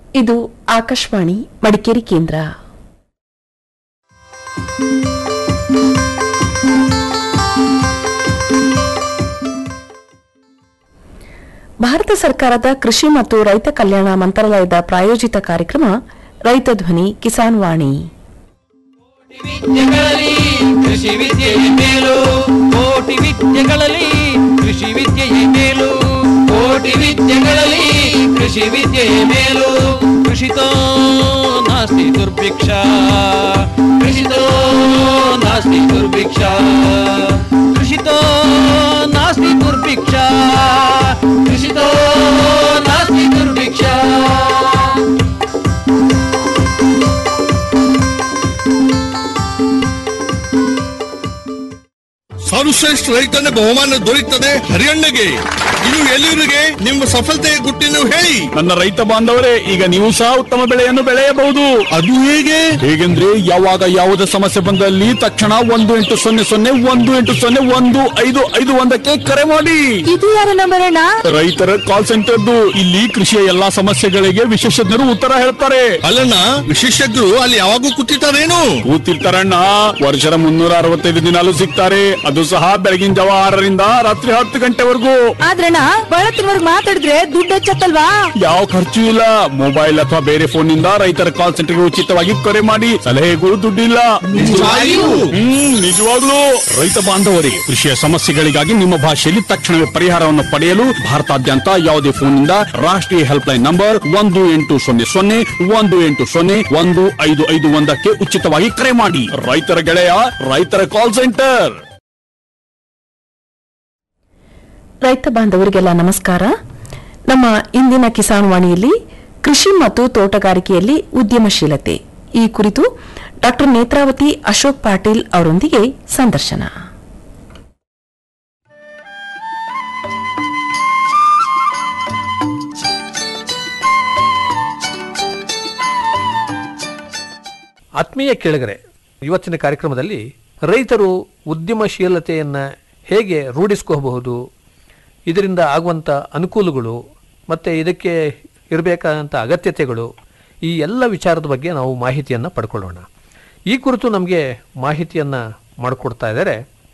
ಇದು ಆಕಾಶವಾಣಿ ಮಡಿಕೇರಿ ಕೇಂದ್ರ ಭಾರತ ಸರ್ಕಾರದ ಕೃಷಿ ಮತ್ತು ರೈತ ಕಲ್ಯಾಣ ಮಂತ್ರಾಲಯದ ಪ್ರಾಯೋಜಿತ ಕಾರ್ಯಕ್ರಮ ರೈತ ಧ್ವನಿ ಕಿಸಾನ್ ವಾಣಿ ವಿದ್ಯೆಗಳಲ್ಲಿ ಕೃಷಿ ವಿದ್ಯೆಯ ಮೇಲು ಕೋಟಿ ವಿದ್ಯೆಗಳಲ್ಲಿ ಕೃಷಿ ವಿದ್ಯೆಯ ಮೇಲು ಕೋಟಿ ವಿದ್ಯೆಗಳಲ್ಲಿ ಕೃಷಿ ವಿದ್ಯೆಯ ಮೇಲು ಕೃಷಿತೋ ನಾಸ್ತಿ ದುರ್ಭಿಕ್ಷ ಕೃಷಿತೋ ನಾಸ್ತಿ ದುರ್ಭಿಕ್ಷ ಕೃಷಿತೋ ನಾಸ್ತಿ ದುರ್ಭಿಕ್ಷ ಕೃಷಿತೋ ನಾಸ್ತಿ ದುರ್ಭಿಕ್ಷ ಸರ್ವಶ್ರೇಷ್ಠ ರೈತನ ಬಹುಮಾನ ದೊರೆಯುತ್ತದೆ ಹರಿಯಣ್ಣಗೆ ಇನ್ನು ಎಲ್ಲಿವರಿಗೆ ನಿಮ್ಮ ಸಫಲತೆಯ ಗುಟ್ಟಿನ ಹೇಳಿ ನನ್ನ ರೈತ ಬಾಂಧವರೇ ಈಗ ನೀವು ಸಹ ಉತ್ತಮ ಬೆಳೆಯನ್ನು ಬೆಳೆಯಬಹುದು ಅದು ಹೇಗೆ ಹೇಗೆಂದ್ರೆ ಯಾವಾಗ ಯಾವುದೇ ಸಮಸ್ಯೆ ಬಂದಲ್ಲಿ ತಕ್ಷಣ ಒಂದು ಎಂಟು ಸೊನ್ನೆ ಸೊನ್ನೆ ಒಂದು ಎಂಟು ಸೊನ್ನೆ ಒಂದು ಐದು ಐದು ಒಂದಕ್ಕೆ ಕರೆ ಮಾಡಿ ಇದು ಯಾರ ನಂಬರ್ ಅಣ್ಣ ರೈತರ ಕಾಲ್ ಸೆಂಟರ್ದು ಇಲ್ಲಿ ಕೃಷಿಯ ಎಲ್ಲಾ ಸಮಸ್ಯೆಗಳಿಗೆ ವಿಶೇಷಜ್ಞರು ಉತ್ತರ ಹೇಳ್ತಾರೆ ಅಲ್ಲಣ್ಣ ವಿಶೇಷಜ್ಞರು ಅಲ್ಲಿ ಯಾವಾಗೂ ಕೂತಿರ್ತಾರೇನು ಕೂತಿರ್ತಾರಣ್ಣ ವರ್ಷದ ಮುನ್ನೂರ ಅರವತ್ತೈದು ದಿನಾಲು ಸಿಗ್ತಾರೆ ಅದು ಸಹ ಬೆಳಗಿನ ಜಾವ ಆರರಿಂದ ರಾತ್ರಿ ಹತ್ತು ಗಂಟೆವರೆಗೂ ಆದ್ರಣ್ಣ ಬಳತ್ತಿನವರ್ಗ್ ಮಾತಾಡಿದ್ರೆ ದುಡ್ಡು ಹೆಚ್ಚತ್ತಲ್ವಾ ಯಾವ ಖರ್ಚು ಇಲ್ಲ ಮೊಬೈಲ್ ಅಥವಾ ಬೇರೆ ಫೋನ್ ನಿಂದ ರೈತರ ಕಾಲ್ ಸೆಂಟರ್ಗೆ ಉಚಿತವಾಗಿ ಕರೆ ಮಾಡಿ ಸಲಹೆಗೂ ದುಡ್ಡಿಲ್ಲ ನಿಜವಾಗಿಯೂ? ಹ್ಮ್ ನಿಜವಾಗ್ಲೂ ರೈತ ಬಾಂಧವರೇ ಕೃಷಿಯ ಸಮಸ್ಯೆಗಳಿಗಾಗಿ ನಿಮ್ಮ ಭಾಷೆಯಲ್ಲಿ ತಕ್ಷಣವೇ ಪರಿಹಾರವನ್ನು ಪಡೆಯಲು ಭಾರತಾದ್ಯಂತ ಯಾವುದೇ ಫೋನ್ ನಿಂದ ರಾಷ್ಟ್ರೀಯ ಹೆಲ್ಪ್ ಲೈನ್ ನಂಬರ್ ಒಂದು ಎಂಟು ಸೊನ್ನೆ ಸೊನ್ನೆ ಒಂದು ಎಂಟು ಸೊನ್ನೆ ಒಂದು ಐದು ಐದು ಒಂದಕ್ಕೆ ಉಚಿತವಾಗಿ ಕರೆ ಮಾಡಿ ರೈತರ ಗೆಳೆಯ ರೈತರ ಕಾಲ್ ಸೆಂಟರ್ ರೈತ ಬಾಂಧವರಿಗೆಲ್ಲ ನಮಸ್ಕಾರ ನಮ್ಮ ಇಂದಿನ ಕಿಸಾನ್ ವಾಣಿಯಲ್ಲಿ ಕೃಷಿ ಮತ್ತು ತೋಟಗಾರಿಕೆಯಲ್ಲಿ ಉದ್ಯಮಶೀಲತೆ ಈ ಕುರಿತು ಡಾಕ್ಟರ್ ನೇತ್ರಾವತಿ ಅಶೋಕ್ ಪಾಟೀಲ್ ಅವರೊಂದಿಗೆ ಸಂದರ್ಶನ ಆತ್ಮೀಯ ಕೇಳಿಗರೆ ಇವತ್ತಿನ ಕಾರ್ಯಕ್ರಮದಲ್ಲಿ ರೈತರು ಉದ್ಯಮಶೀಲತೆಯನ್ನು ಹೇಗೆ ರೂಢಿಸ್ಕೋಬಹುದು ಇದರಿಂದ ಆಗುವಂಥ ಅನುಕೂಲಗಳು ಮತ್ತು ಇದಕ್ಕೆ ಇರಬೇಕಾದಂಥ ಅಗತ್ಯತೆಗಳು ಈ ಎಲ್ಲ ವಿಚಾರದ ಬಗ್ಗೆ ನಾವು ಮಾಹಿತಿಯನ್ನು ಪಡ್ಕೊಳ್ಳೋಣ ಈ ಕುರಿತು ನಮಗೆ ಮಾಹಿತಿಯನ್ನು ಮಾಡಿಕೊಡ್ತಾ ಇದ್ದಾರೆ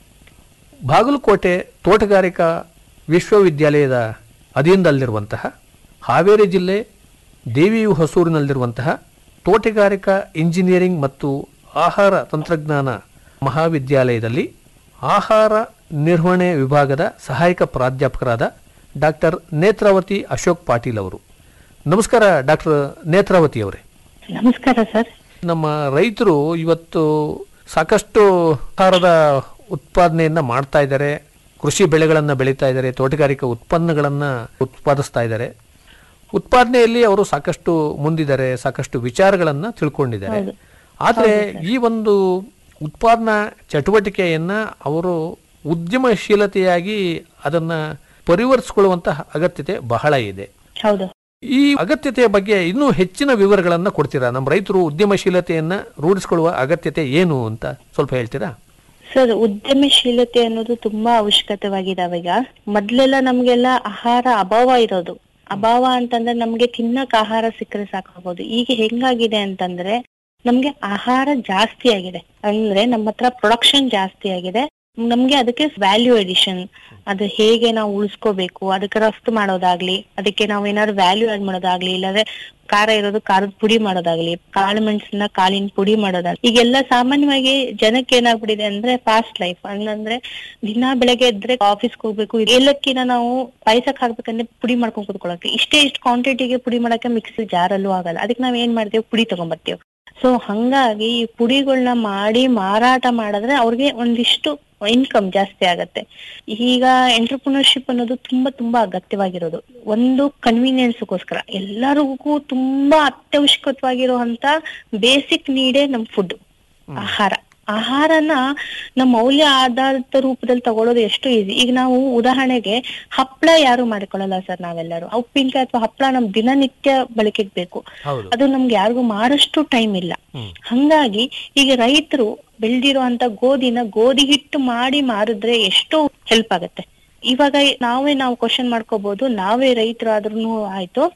ಬಾಗಲಕೋಟೆ ತೋಟಗಾರಿಕಾ ವಿಶ್ವವಿದ್ಯಾಲಯದ ಅಧೀನದಲ್ಲಿರುವಂತಹ ಹಾವೇರಿ ಜಿಲ್ಲೆ ದೇವಿಯು ಹೊಸೂರಿನಲ್ಲಿರುವಂತಹ ತೋಟಗಾರಿಕಾ ಇಂಜಿನಿಯರಿಂಗ್ ಮತ್ತು ಆಹಾರ ತಂತ್ರಜ್ಞಾನ ಮಹಾವಿದ್ಯಾಲಯದಲ್ಲಿ ಆಹಾರ ನಿರ್ವಹಣೆ ವಿಭಾಗದ ಸಹಾಯಕ ಪ್ರಾಧ್ಯಾಪಕರಾದ ಡಾಕ್ಟರ್ ನೇತ್ರಾವತಿ ಅಶೋಕ್ ಪಾಟೀಲ್ ಅವರು ನಮಸ್ಕಾರ ಡಾಕ್ಟರ್ ನೇತ್ರಾವತಿ ಅವರೇ ನಮಸ್ಕಾರ ಸರ್ ನಮ್ಮ ರೈತರು ಇವತ್ತು ಸಾಕಷ್ಟು ಆಹಾರದ ಉತ್ಪಾದನೆಯನ್ನ ಮಾಡ್ತಾ ಇದ್ದಾರೆ ಕೃಷಿ ಬೆಳೆಗಳನ್ನು ಬೆಳೀತಾ ಇದ್ದಾರೆ ತೋಟಗಾರಿಕಾ ಉತ್ಪನ್ನಗಳನ್ನು ಉತ್ಪಾದಿಸ್ತಾ ಇದ್ದಾರೆ ಉತ್ಪಾದನೆಯಲ್ಲಿ ಅವರು ಸಾಕಷ್ಟು ಮುಂದಿದ್ದಾರೆ ಸಾಕಷ್ಟು ವಿಚಾರಗಳನ್ನು ತಿಳ್ಕೊಂಡಿದ್ದಾರೆ ಆದರೆ ಈ ಒಂದು ಉತ್ಪಾದನಾ ಚಟುವಟಿಕೆಯನ್ನ ಅವರು ಉದ್ಯಮಶೀಲತೆಯಾಗಿ ಅದನ್ನ ಪರಿವರ್ತಿಸಿಕೊಳ್ಳುವಂತಹ ಅಗತ್ಯತೆ ಬಹಳ ಇದೆ ಹೌದು ಈ ಅಗತ್ಯತೆಯ ಬಗ್ಗೆ ಇನ್ನೂ ಹೆಚ್ಚಿನ ವಿವರಗಳನ್ನ ಕೊಡ್ತೀರಾ ನಮ್ಮ ರೈತರು ಉದ್ಯಮಶೀಲತೆಯನ್ನ ರೂಢಿಸಿಕೊಳ್ಳುವ ಅಗತ್ಯತೆ ಏನು ಅಂತ ಸ್ವಲ್ಪ ಹೇಳ್ತೀರಾ ಸರ್ ಉದ್ಯಮಶೀಲತೆ ಅನ್ನೋದು ತುಂಬಾ ಅವಶ್ಯಕತೆವಾಗಿದಾವೆ ಈಗ ಮೊದ್ಲೆಲ್ಲ ನಮ್ಗೆಲ್ಲ ಆಹಾರ ಅಭಾವ ಇರೋದು ಅಭಾವ ಅಂತಂದ್ರೆ ನಮ್ಗೆ ತಿನ್ನಕ್ ಆಹಾರ ಸಿಕ್ಕರೆ ಸಾಕಾಗೋದು ಈಗ ಹೆಂಗಾಗಿದೆ ಅಂತಂದ್ರೆ ನಮ್ಗೆ ಆಹಾರ ಜಾಸ್ತಿ ಆಗಿದೆ ಅಂದ್ರೆ ನಮ್ಮ ಹತ್ರ ಪ್ರೊಡಕ್ಷನ್ ಜಾಸ್ತಿ ಆಗಿದೆ ನಮ್ಗೆ ಅದಕ್ಕೆ ವ್ಯಾಲ್ಯೂ ಎಡಿಷನ್ ಅದು ಹೇಗೆ ನಾವು ಉಳಿಸ್ಕೋಬೇಕು ಅದಕ್ಕೆ ರಫ್ತು ಮಾಡೋದಾಗ್ಲಿ ಅದಕ್ಕೆ ನಾವು ಏನಾದ್ರು ವ್ಯಾಲ್ಯೂ ಆಡ್ ಮಾಡೋದಾಗ್ಲಿ ಇಲ್ಲಾಂದ್ರೆ ಖಾರ ಇರೋದು ಖಾರದ ಪುಡಿ ಮಾಡೋದಾಗ್ಲಿ ಕಾಳು ಮೆಣಸನ್ನ ಕಾಳಿನ ಪುಡಿ ಮಾಡೋದಾಗ್ಲಿ ಈಗೆಲ್ಲ ಸಾಮಾನ್ಯವಾಗಿ ಜನಕ್ಕೆ ಏನಾಗ್ಬಿಟ್ಟಿದೆ ಅಂದ್ರೆ ಫಾಸ್ಟ್ ಲೈಫ್ ಹಂಗಂದ್ರೆ ದಿನ ಬೆಳಗ್ಗೆ ಎದ್ರೆ ಆಫೀಸ್ಗೆ ಹೋಗ್ಬೇಕು ಏಲಕ್ಕಿನ ನಾವು ಪಾಯಸಕ್ಕೆ ಹಾಕ್ಬೇಕಂದ್ರೆ ಪುಡಿ ಮಾಡ್ಕೊಂಡ್ ಕೂತ್ಕೊಳ್ಳೋಕೆ ಇಷ್ಟೇ ಇಷ್ಟು ಕ್ವಾಂಟಿಟಿಗೆ ಪುಡಿ ಮಾಡಕ್ಕೆ ಮಿಕ್ಸಿ ಜಾರಲ್ಲೂ ಆಗಲ್ಲ ಅದಕ್ಕೆ ನಾವ್ ಏನ್ ಮಾಡ್ತೇವೆ ಪುಡಿ ತಗೊಂಬರ್ತೀವಿ ಸೊ ಹಂಗಾಗಿ ಈ ಪುಡಿಗಳನ್ನ ಮಾಡಿ ಮಾರಾಟ ಮಾಡಿದ್ರೆ ಅವ್ರಿಗೆ ಒಂದಿಷ್ಟು ಇನ್ಕಮ್ ಜಾಸ್ತಿ ಆಗತ್ತೆ ಈಗ ಎಂಟರ್ಪ್ರಿನರ್ಶಿಪ್ ಅನ್ನೋದು ತುಂಬಾ ತುಂಬಾ ಅಗತ್ಯವಾಗಿರೋದು ಒಂದು ಕನ್ವೀನಿಯನ್ಸ್ಗೋಸ್ಕರ ಎಲ್ಲರಿಗೂ ತುಂಬಾ ಅತ್ಯವಶ್ಯಕವಾಗಿರುವಂತ ಬೇಸಿಕ್ ನೀಡೇ ನಮ್ ಫುಡ್ ಆಹಾರ ಆಹಾರನ ನಮ್ಮ ಮೌಲ್ಯ ಆಧಾರಿತ ರೂಪದಲ್ಲಿ ತಗೊಳ್ಳೋದು ಎಷ್ಟು ಈಸಿ ಈಗ ನಾವು ಉದಾಹರಣೆಗೆ ಹಪ್ಪಳ ಯಾರು ಮಾಡಿಕೊಳ್ಳಲ್ಲ ಸರ್ ನಾವೆಲ್ಲರೂ ಉಪ್ಪಿನಕಾಯಿ ಅಥವಾ ಹಪ್ಪಳ ನಮ್ ದಿನನಿತ್ಯ ಬಳಕೆಗೆ ಬೇಕು ಹೌದು ಅದು ನಮ್ಗೆ ಯಾರಿಗೂ ಮಾಡಷ್ಟು ಟೈಮ್ ಇಲ್ಲ ಹ್ಮ್. ಹಂಗಾಗಿ ಈಗ ರೈತರು ಬೆಳ್ದಿರುವಂತ ಗೋಧಿನ ಗೋಧಿ ಹಿಟ್ಟು ಮಾಡಿ ಮಾರಿದ್ರೆ ಎಷ್ಟು ಹೆಲ್ಪ್ ಆಗತ್ತೆ ಇವಾಗ ನಾವೇ ನಾವು ಕ್ವಶನ್ ಮಾಡ್ಕೋಬಹುದು ನಾವೇ ರೈತರಾದ್ರೂ ಆಯ್ತು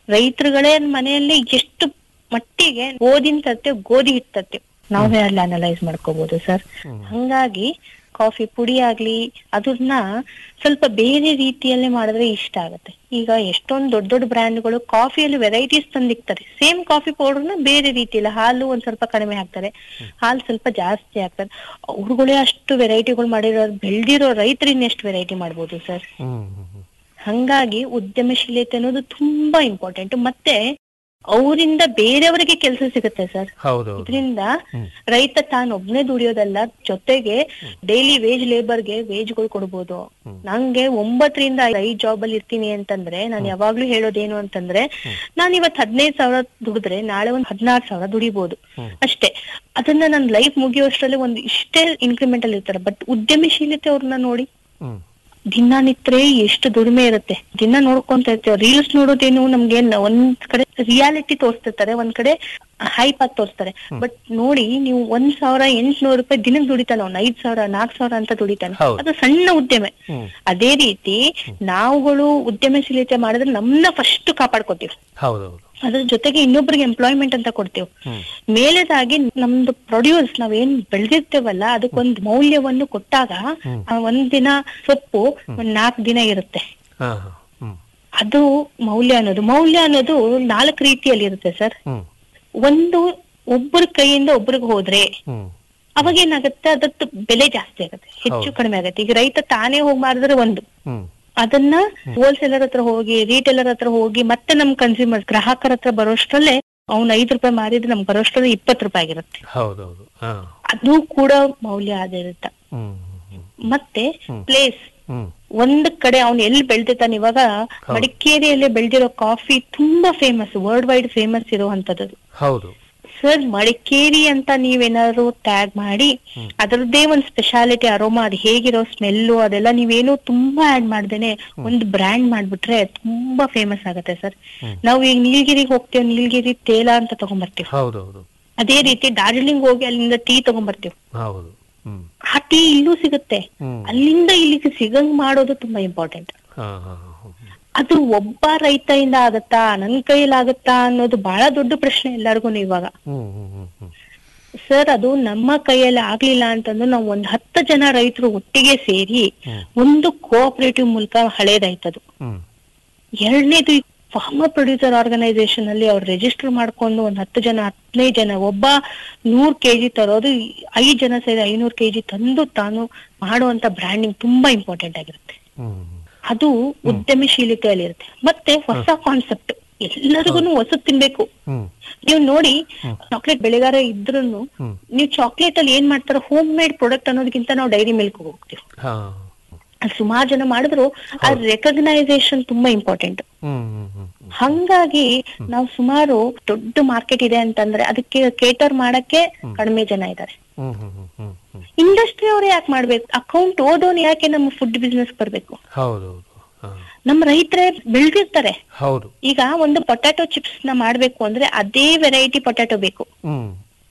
ರೈತರುಗಳೇ ಮನೆಯಲ್ಲಿ ಎಷ್ಟು ಮಟ್ಟಿಗೆ ಗೋಧಿನ ತರ್ತೇವೆ ಗೋಧಿ ಹಿಟ್ಟು ತರ್ತೇವೆ ನಾವೇ ಅಲ್ಲಿ ಅನಲೈಸ್ ಮಾಡ್ಕೋಬಹುದು ಸರ್ ಹಂಗಾಗಿ ಕಾಫಿ ಪುಡಿ ಆಗ್ಲಿ ಅದನ್ನ ಸ್ವಲ್ಪ ಬೇರೆ ರೀತಿಯಲ್ಲಿ ಮಾಡಿದ್ರೆ ಇಷ್ಟ ಆಗುತ್ತೆ ಈಗ ಎಷ್ಟೊಂದು ದೊಡ್ಡ ದೊಡ್ಡ ಬ್ರ್ಯಾಂಡ್ಗಳು ಕಾಫಿಯಲ್ಲಿ ವೆರೈಟೀಸ್ ತಂದಿಕ್ತಾರೆ ಸೇಮ್ ಕಾಫಿ ಪೌಡರ್ನ ಬೇರೆ ರೀತಿಯಲ್ಲಿ ಹಾಲು ಒಂದ್ ಸ್ವಲ್ಪ ಕಡಿಮೆ ಹಾಕ್ತಾರೆ ಹಾಲು ಸ್ವಲ್ಪ ಜಾಸ್ತಿ ಹಾಕ್ತಾರೆ ಅವ್ರುಗಳೇ ಅಷ್ಟು ವೆರೈಟಿಗಳು ಮಾಡಿರೋ ಬೆಳ್ದಿರೋ ರೈತರು ಇನ್ನೆಷ್ಟು ವೆರೈಟಿ ಮಾಡ್ಬೋದು ಸರ್ ಹ್ಮ್ ಹ್ಮ್ ಹ್ಮ್. ಹಂಗಾಗಿ ಉದ್ಯಮಶೀಲತೆ ಅನ್ನೋದು ತುಂಬಾ ಇಂಪಾರ್ಟೆಂಟ್ ಮತ್ತೆ ಅವರಿಂದ ಬೇರೆಯವರಿಗೆ ಕೆಲಸ ಸಿಗುತ್ತೆ ಸರ್ ಹೌದೌದು ಇದರಿಂದ ರೈತ ತಾನೊಬ್ನೇ ದುಡಿಯೋದಲ್ಲ ಜೊತೆಗೆ ಡೈಲಿ ವೇಜ್ ಲೇಬರ್ಗೆ ವೇಜ್ಗಳು ಕೊಡ್ಬೋದು ನಂಗೆ ಒಂಬತ್ತರಿಂದ ಐದ್ ಜಾಬ್ ಅಲ್ಲಿ ಇರ್ತೀನಿ ಅಂತಂದ್ರೆ ನಾನು ಯಾವಾಗ್ಲೂ ಹೇಳೋದೇನು ಅಂತಂದ್ರೆ ನಾನ್ ಇವತ್ ಹದಿನೈದು ಸಾವಿರ ದುಡಿದ್ರೆ ನಾಳೆ ಒಂದ್ ಹದಿನಾರು ಸಾವಿರ ದುಡಿಬಹುದು ಅಷ್ಟೇ ಅದನ್ನ ನನ್ ಲೈಫ್ ಮುಗಿಯೋಷ್ಟ್ರಲ್ಲಿ ಒಂದ್ ಇಷ್ಟೇ ಇನ್ಕ್ರಿಮೆಂಟ್ ಅಲ್ಲಿ ಇರ್ತಾರೆ ಬಟ್ ಉದ್ಯಮಶೀಲತೆ ಅವ್ರನ್ನ ನೋಡಿ ಹ್ಮ್ ದಿನನಿತ್ಯ ಎಷ್ಟು ದುಡಿಮೆ ಇರುತ್ತೆ ದಿನ ನೋಡ್ಕೊಂತ ಇರ್ತೇವೆ ರೀಲ್ಸ್ ನೋಡೋದೇನು ನಮ್ಗೆ ನ- ಒಂದ್ ಕಡೆ ರಿಯಾಲಿಟಿ ತೋರಿಸ್ತಿರ್ತಾರೆ ಒಂದ್ ಕಡೆ ಹೈಪ್ ಆಗಿ ತೋರಿಸ್ತಾರೆ ಬಟ್ ನೋಡಿ ನೀವು ಒಂದ್ ಸಾವಿರ ಎಂಟ್ನೂರು ರೂಪಾಯಿ ದಿನಕ್ಕೆ ದುಡಿತಾನೆ ಅವ್ನು ಐದ್ ಸಾವಿರ ನಾಲ್ಕ್ ಸಾವಿರ ಅಂತ ದುಡಿತಾನೆ ಹೌದು. ಅದು ಸಣ್ಣ ಉದ್ಯಮ ಅದೇ ರೀತಿ ನಾವುಗಳು ಉದ್ಯಮಶೀಲತೆ ಮಾಡಿದ್ರೆ ನಮ್ಮನ್ನ ಫಸ್ಟ್ ಕಾಪಾಡ್ಕೋತೀವಿ ಹೌದೌದು ಅದ್ರ ಜೊತೆಗೆ ಇನ್ನೊಬ್ರಿಗೆ ಎಂಪ್ಲಾಯ್ಮೆಂಟ್ ಅಂತ ಕೊಡ್ತೇವೆ ಮೇಲೆದಾಗಿ ನಮ್ದು ಪ್ರೊಡ್ಯೂಸ್ ನಾವೇನ್ ಬೆಳೆದಿರ್ತೇವಲ್ಲ ಅದಕ್ಕೊಂದು ಮೌಲ್ಯವನ್ನು ಕೊಟ್ಟಾಗ ಆ ಒಂದಿನ ಸೊಪ್ಪು ಒಂದ್ ನಾಲ್ಕು ದಿನ ಇರುತ್ತೆ ಹಾ ಹಾ ಹ್ಮ್ ಅದು ಮೌಲ್ಯ ಅನ್ನೋದು ಮೌಲ್ಯ ಅನ್ನೋದು ನಾಲ್ಕು ರೀತಿಯಲ್ಲಿ ಇರುತ್ತೆ ಸರ್ ಹ್ಮ್ ಒಂದು ಒಬ್ಬರ ಕೈಯಿಂದ ಒಬ್ರಿಗೆ ಹೋದ್ರೆ ಹ್ಮ್ ಅವಾಗ ಏನಾಗುತ್ತೆ ಅದಕ್ಕೆ ಬೆಲೆ ಜಾಸ್ತಿ ಆಗುತ್ತೆ ಹೆಚ್ಚು ಕಡಿಮೆ ಆಗುತ್ತೆ ಈಗ ರೈತ ತಾನೇ ಹೋಗಿ ಮಾರಿದ್ರೆ ಒಂದು ಹ್ಮ್ ಅದನ್ನ ಹೋಲ್ಸೇಲರ್ ಹತ್ರ ಹೋಗಿ ರಿಟೇಲರ್ ಹತ್ರ ಹೋಗಿ ಮತ್ತೆ ನಮ್ ಕನ್ಸ್ಯೂಮರ್ ಗ್ರಾಹಕರ ಹತ್ರ ಬರೋಷ್ಟ್ರಲ್ಲೇ ಅವ್ನ ಐದ್ ರೂಪಾಯಿ ಮಾರಿದ್ರೆ ನಮ್ಗೆ ಬರೋಷ್ಟ್ರಲ್ಲಿ ಇಪ್ಪತ್ತು ರೂಪಾಯಿ ಆಗಿರುತ್ತೆ ಹೌದೌದು ಹಾ ಅದು ಕೂಡ ಮೌಲ್ಯ ಆಧಾರಿತ ಹ್ಮ್ ಹ್ಮ್ ಮತ್ತೆ ಪ್ಲೇಸ್ ಹ್ಮ್ ಒಂದ್ ಕಡೆ ಅವ್ನು ಎಲ್ಲಿ ಬೆಳ್ದಿರ್ತಾನೆ ಇವಾಗ ಮಡಿಕೇರಿಯಲ್ಲಿ ಬೆಳ್ದಿರೋ ಕಾಫಿ ತುಂಬಾ ಫೇಮಸ್ ವರ್ಲ್ಡ್ ವೈಡ್ ಫೇಮಸ್ ಇರುವಂತದ್ದು ಹೌದು ಸರ್ ಮಡಿಕೇರಿ ಅಂತ ನೀವೇನಾದ್ರು ಟ್ಯಾಗ್ ಮಾಡಿ ಅದರದ್ದೇ ಒಂದ್ ಸ್ಪೆಷಾಲಿಟಿ ಅರೋಮಾ ಅದು ಹೇಗಿರೋ ಸ್ಮೆಲ್ಲು ಅದೆಲ್ಲ ನೀವೇನು ತುಂಬಾ ಆಡ್ ಮಾಡ್ದೇನೆ ಒಂದು ಬ್ರ್ಯಾಂಡ್ ಮಾಡ್ಬಿಟ್ರೆ ತುಂಬಾ ಫೇಮಸ್ ಆಗತ್ತೆ ಸರ್ ನಾವು ಈಗ ನೀಲಗಿರಿಗೆ ಹೋಗ್ತೇವೆ ನೀಲಗಿರಿ ತೇಲ ಅಂತ ತಗೊಂಡ್ಬರ್ತೀವಿ ಹೌದೌದು ಅದೇ ರೀತಿ ಡಾರ್ಜಿಲಿಂಗ್ ಹೋಗಿ ಅಲ್ಲಿಂದ ಟೀ ತಗೊಂಡ್ಬರ್ತೀವಿ ಹೌದು ಹ್ಮ್ ಆ ಟೀ ಇಲ್ಲೂ ಸಿಗುತ್ತೆ ಹ್ಮ್. ಅಲ್ಲಿಂದ ಇಲ್ಲಿಗೆ ಸಿಗಂಗ್ ಮಾಡೋದು ತುಂಬಾ ಇಂಪಾರ್ಟೆಂಟ್ ಹಾ ಹಾ ಹಾ ಅದು ಒಬ್ಬ ರೈತರಿಂದ ಆಗತ್ತಾ ನನ್ ಕೈಲಾಗತ್ತಾ ಅನ್ನೋದು ಬಹಳ ದೊಡ್ಡ ಪ್ರಶ್ನೆ ಎಲ್ಲರಿಗೂ ಇವಾಗ ಹ್ಮ್ ಹ್ಮ್ ಹ್ಮ್ ಹ್ಮ್ ಸರ್ ಅದು ನಮ್ಮ ಕೈಯಲ್ಲಿ ಆಗ್ಲಿಲ್ಲ ಅಂತಂದ್ರೆ ನಾವು ಒಂದ್ ಹತ್ತು ಜನ ರೈತರು ಒಟ್ಟಿಗೆ ಸೇರಿ ಒಂದು ಕೋಆಪರೇಟಿವ್ ಮೂಲಕ ಹಳೇದಾಯ್ತದು ಹ್ಮ್ ಎರಡನೇದು ಫಾರ್ಮರ್ ಪ್ರೊಡ್ಯೂಸರ್ ಆರ್ಗನೈಸೇಷನ್ ಅಲ್ಲಿ ಅವ್ರು ರಿಜಿಸ್ಟರ್ ಮಾಡ್ಕೊಂಡು ಒಂದ್ ಹತ್ತು ಜನ ಹದಿನೈದು ಜನ ಒಬ್ಬ ನೂರ್ ಕೆಜಿ ತರೋದು ಐದ್ ಜನ ಸೇರಿ ಐನೂರು ಕೆಜಿ ತಂದು ತಾನು ಮಾಡುವಂತ ಬ್ರ್ಯಾಂಡಿಂಗ್ ತುಂಬಾ ಇಂಪಾರ್ಟೆಂಟ್ ಆಗಿರುತ್ತೆ ಹ್ಮ್ ಅದು ಉದ್ಯಮಶೀಲತೆಯಲ್ಲಿ ಇರುತ್ತೆ ಮತ್ತೆ ಹೊಸ ಕಾನ್ಸೆಪ್ಟ್ ಎಲ್ಲರಿಗೂ ಹೊಸದ್ ತಿನ್ಬೇಕು ಹ್ಮ್ ನೀವು ನೋಡಿ ಚಾಕ್ಲೇಟ್ ಬೆಳೆಗಾರ ಇದ್ರೂನು ನೀವು ಚಾಕ್ಲೇಟ್ ಅಲ್ಲಿ ಏನ್ ಮಾಡ್ತಾರ ಹೋಮ್ ಮೇಡ್ ಪ್ರಾಡಕ್ಟ್ ಅನ್ನೋದಕ್ಕಿಂತ ನಾವು ಡೈರಿ ಮಿಲ್ಕ್ ಹೋಗ್ತೀವಿ ಹಾ ಅಲ್ಲಿ ಸುಮಾರು ಜನ ಮಾಡಿದ್ರು ಆ ರೆಕಗ್ನೈಸೇಷನ್ ತುಂಬಾ ಇಂಪಾರ್ಟೆಂಟ್ ಹ್ಮ್ ಹ್ಮ್ ಹ್ಮ್ ಹಂಗಾಗಿ ನಾವು ಸುಮಾರು ದೊಡ್ಡ ಮಾರ್ಕೆಟ್ ಇದೆ ಅಂತಂದ್ರೆ ಅದಕ್ಕೆ ಕೇಟರ್ ಮಾಡಕ್ಕೆ ಕಡಿಮೆ ಜನ ಇದ್ದಾರೆ ಹ್ಮ್ ಹ್ಮ್ ಹ್ಮ್ ಹ್ಮ್ ಹ್ಮ್ ಇಂಡಸ್ಟ್ರಿ ಅವ್ರು ಯಾಕೆ ಮಾಡ್ಬೇಕು ಅಕೌಂಟ್ ಓದೋನ್ ಯಾಕೆ ನಮ್ಮ ಫುಡ್ ಬಿಸ್ನೆಸ್ ಬರ್ಬೇಕು ಹೌದೌದು ಹಾ ನಮ್ಮ ರೈತರೇ ಬೆಳ್ದಿರ್ತಾರೆ ಹೌದು ಈಗ ಒಂದು ಪೊಟ್ಯಾಟೊ ಚಿಪ್ಸ್ ನ ಮಾಡ್ಬೇಕು ಅಂದ್ರೆ ಅದೇ ವೆರೈಟಿ ಪೊಟ್ಯಾಟೊ ಬೇಕು ಹ್ಮ್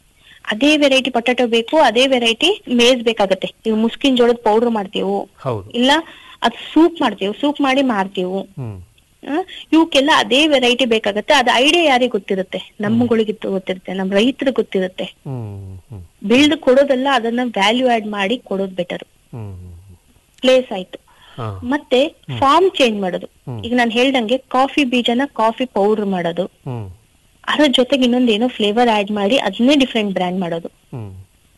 ಅದೇ ವೆರೈಟಿ ಪೊಟ್ಯಾಟೊ ಬೇಕು ಅದೇ ವೆರೈಟಿ ಮೇಸ್ ಬೇಕಾಗತ್ತೆ ಈಗ ಮುಸ್ಕಿನ್ ಜೋಳದ ಪೌಡರ್ ಮಾಡ್ತೀವಿ ಹೌದು ಇಲ್ಲ ಅದ್ ಸೂಪ್ ಮಾಡ್ತೀವಿ ಸೂಪ್ ಮಾಡಿ ಮಾರ್ತೀವಿ ಹ್ಮ್ ಆ, ಇವಕ್ಕೆಲ್ಲ ಅದೇ ವೆರೈಟಿ ಬೇಕಾಗತ್ತೆ ಅದ್ ಐಡಿಯಾ ಯಾರಿಗೆ ಗೊತ್ತಿರುತ್ತೆ ನಮ್ಮಗಳಿಗೆ ಗೊತ್ತಿರುತ್ತೆ ನಮ್ ರೈತರಿಗೆ ಗೊತ್ತಿರುತ್ತೆ ಹ್ಮ್ ಹ್ಮ್ ಬೆಳ್ದು ಕೊಡೋದಲ್ಲ ಅದನ್ನ ವ್ಯಾಲ್ಯೂ ಆಡ್ ಮಾಡಿ ಕೊಡೋದು ಬೆಟರ್ ಹ್ಮ್ ಪ್ಲೇಸ್ ಆಯ್ತು ಹಾ ಮತ್ತೆ ಫಾರ್ಮ್ ಚೇಂಜ್ ಮಾಡೋದು ಈಗ ನಾನು ಹೇಳ್ದಂಗೆ ಕಾಫಿ ಬೀಜನ ಕಾಫಿ ಪೌಡರ್ ಮಾಡೋದು ಹ್ಮ್ ಅದ್ರ ಜೊತೆಗೆ ಇನ್ನೊಂದ್ ಏನೋ ಫ್ಲೇವರ್ ಆಡ್ ಮಾಡಿ ಅದನ್ನೇ ಡಿಫ್ರೆಂಟ್ ಬ್ರ್ಯಾಂಡ್ ಮಾಡೋದು ಹ್ಮ್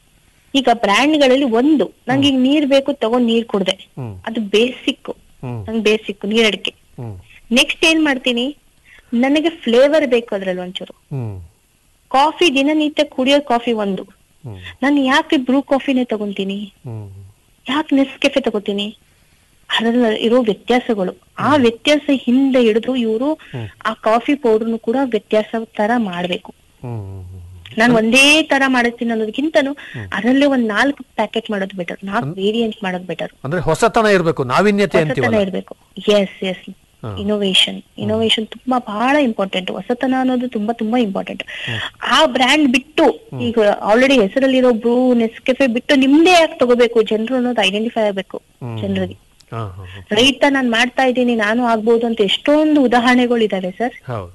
ಈಗ ಬ್ರ್ಯಾಂಡ್ಗಳಲ್ಲಿ ಒಂದು ನಂಗೆ ಈಗ ನೀರ್ ಬೇಕು ತಗೊಂಡ್ ನೀರ್ ಕುಡ್ದೆ ಹ್ಮ್ ಅದು ಬೇಸಿಕ್ ಹ್ಮ್ ನಂಗೆ ಬೇಸಿಕ್ ನೀರ್ ಅಡಿಕೆ ಹ್ಮ್ ನೆಕ್ಸ್ಟ್ ಏನ್ ಮಾಡ್ತೀನಿ ನನಗೆ ಫ್ಲೇವರ್ ಬೇಕು ಅದ್ರಲ್ಲಿ ಒಂಚೂರು ಹ್ಮ್ ಕಾಫಿ ದಿನನಿತ್ಯ ಕುಡಿಯೋ ಕಾಫಿ ಒಂದು ಹ್ಮ್ ನಾನು ಯಾಕೆ ಬ್ರೂ ಕಾಫಿನೇ ತಗೊಂತೀನಿ ಹ್ಮ್ ಯಾಕೆ ನೆಸ್ಕೆಫೆ ತಗೋತೀನಿ ಅದ್ರಲ್ಲಿ ಇರೋ ವ್ಯತ್ಯಾಸಗಳು ಆ ವ್ಯತ್ಯಾಸ ಹಿಂದೆ ಹಿಡಿದು ಇವರು ಆ ಕಾಫಿ ಪೌಡರ್ನು ಕೂಡ ವ್ಯತ್ಯಾಸ ತರ ಮಾಡ್ಬೇಕು ಹ್ಮ್ ನಾನು ಒಂದೇ ತರ ಮಾಡುತ್ತೀನಿ ಅನ್ನೋದಕ್ಕಿಂತನೂ ಅದರಲ್ಲೇ ಒಂದ್ ನಾಲ್ಕು ಪ್ಯಾಕೆಟ್ ಮಾಡೋದು ಬೆಟರ್ ನಾಲ್ಕು ವೇರಿಯಂಟ್ ಮಾಡೋದು ಬೆಟರ್ ಅಂದ್ರೆ ಹೊಸತನ ಇರ್ಬೇಕು ನಾವಿನ್ಯತೆ ಹೊಸತನ ಅಂತೀವಲ್ಲ ಇರ್ಬೇಕು ಎಸ್ ಎಸ್ ಇನೋವೇಷನ್ ಇನೋವೇಷನ್ ತುಂಬಾ ಬಹಳ ಇಂಪಾರ್ಟೆಂಟ್ ಹೊಸತನ ಅನ್ನೋದು ತುಂಬಾ ತುಂಬಾ ಇಂಪಾರ್ಟೆಂಟ್ ಆ ಬ್ರ್ಯಾಂಡ್ ಬಿಟ್ಟು ಈಗ ಆಲ್ರೆಡಿ ಹೆಸರಲ್ಲಿರೋ ಬ್ರೂ ನೆಸ್ಕೆಫೆ ಬಿಟ್ಟು ನಿಮ್ದೇ ಯಾಕೆ ತಗೋಬೇಕು ಜನರು ಅನ್ನೋದು ಐಡೆಂಟಿಫೈ ಆಗ್ಬೇಕು ಜನರಿಗೆ ಹಾ ಹಾ ಹಾ. ರೈತ ನಾನ್ ಮಾಡ್ತಾ ಇದ್ದೀನಿ ನಾನು ಆಗ್ಬೋದು ಅಂತ ಎಷ್ಟೊಂದು ಉದಾಹರಣೆಗಳು ಇದಾವೆ ಸರ್ ಹೌದು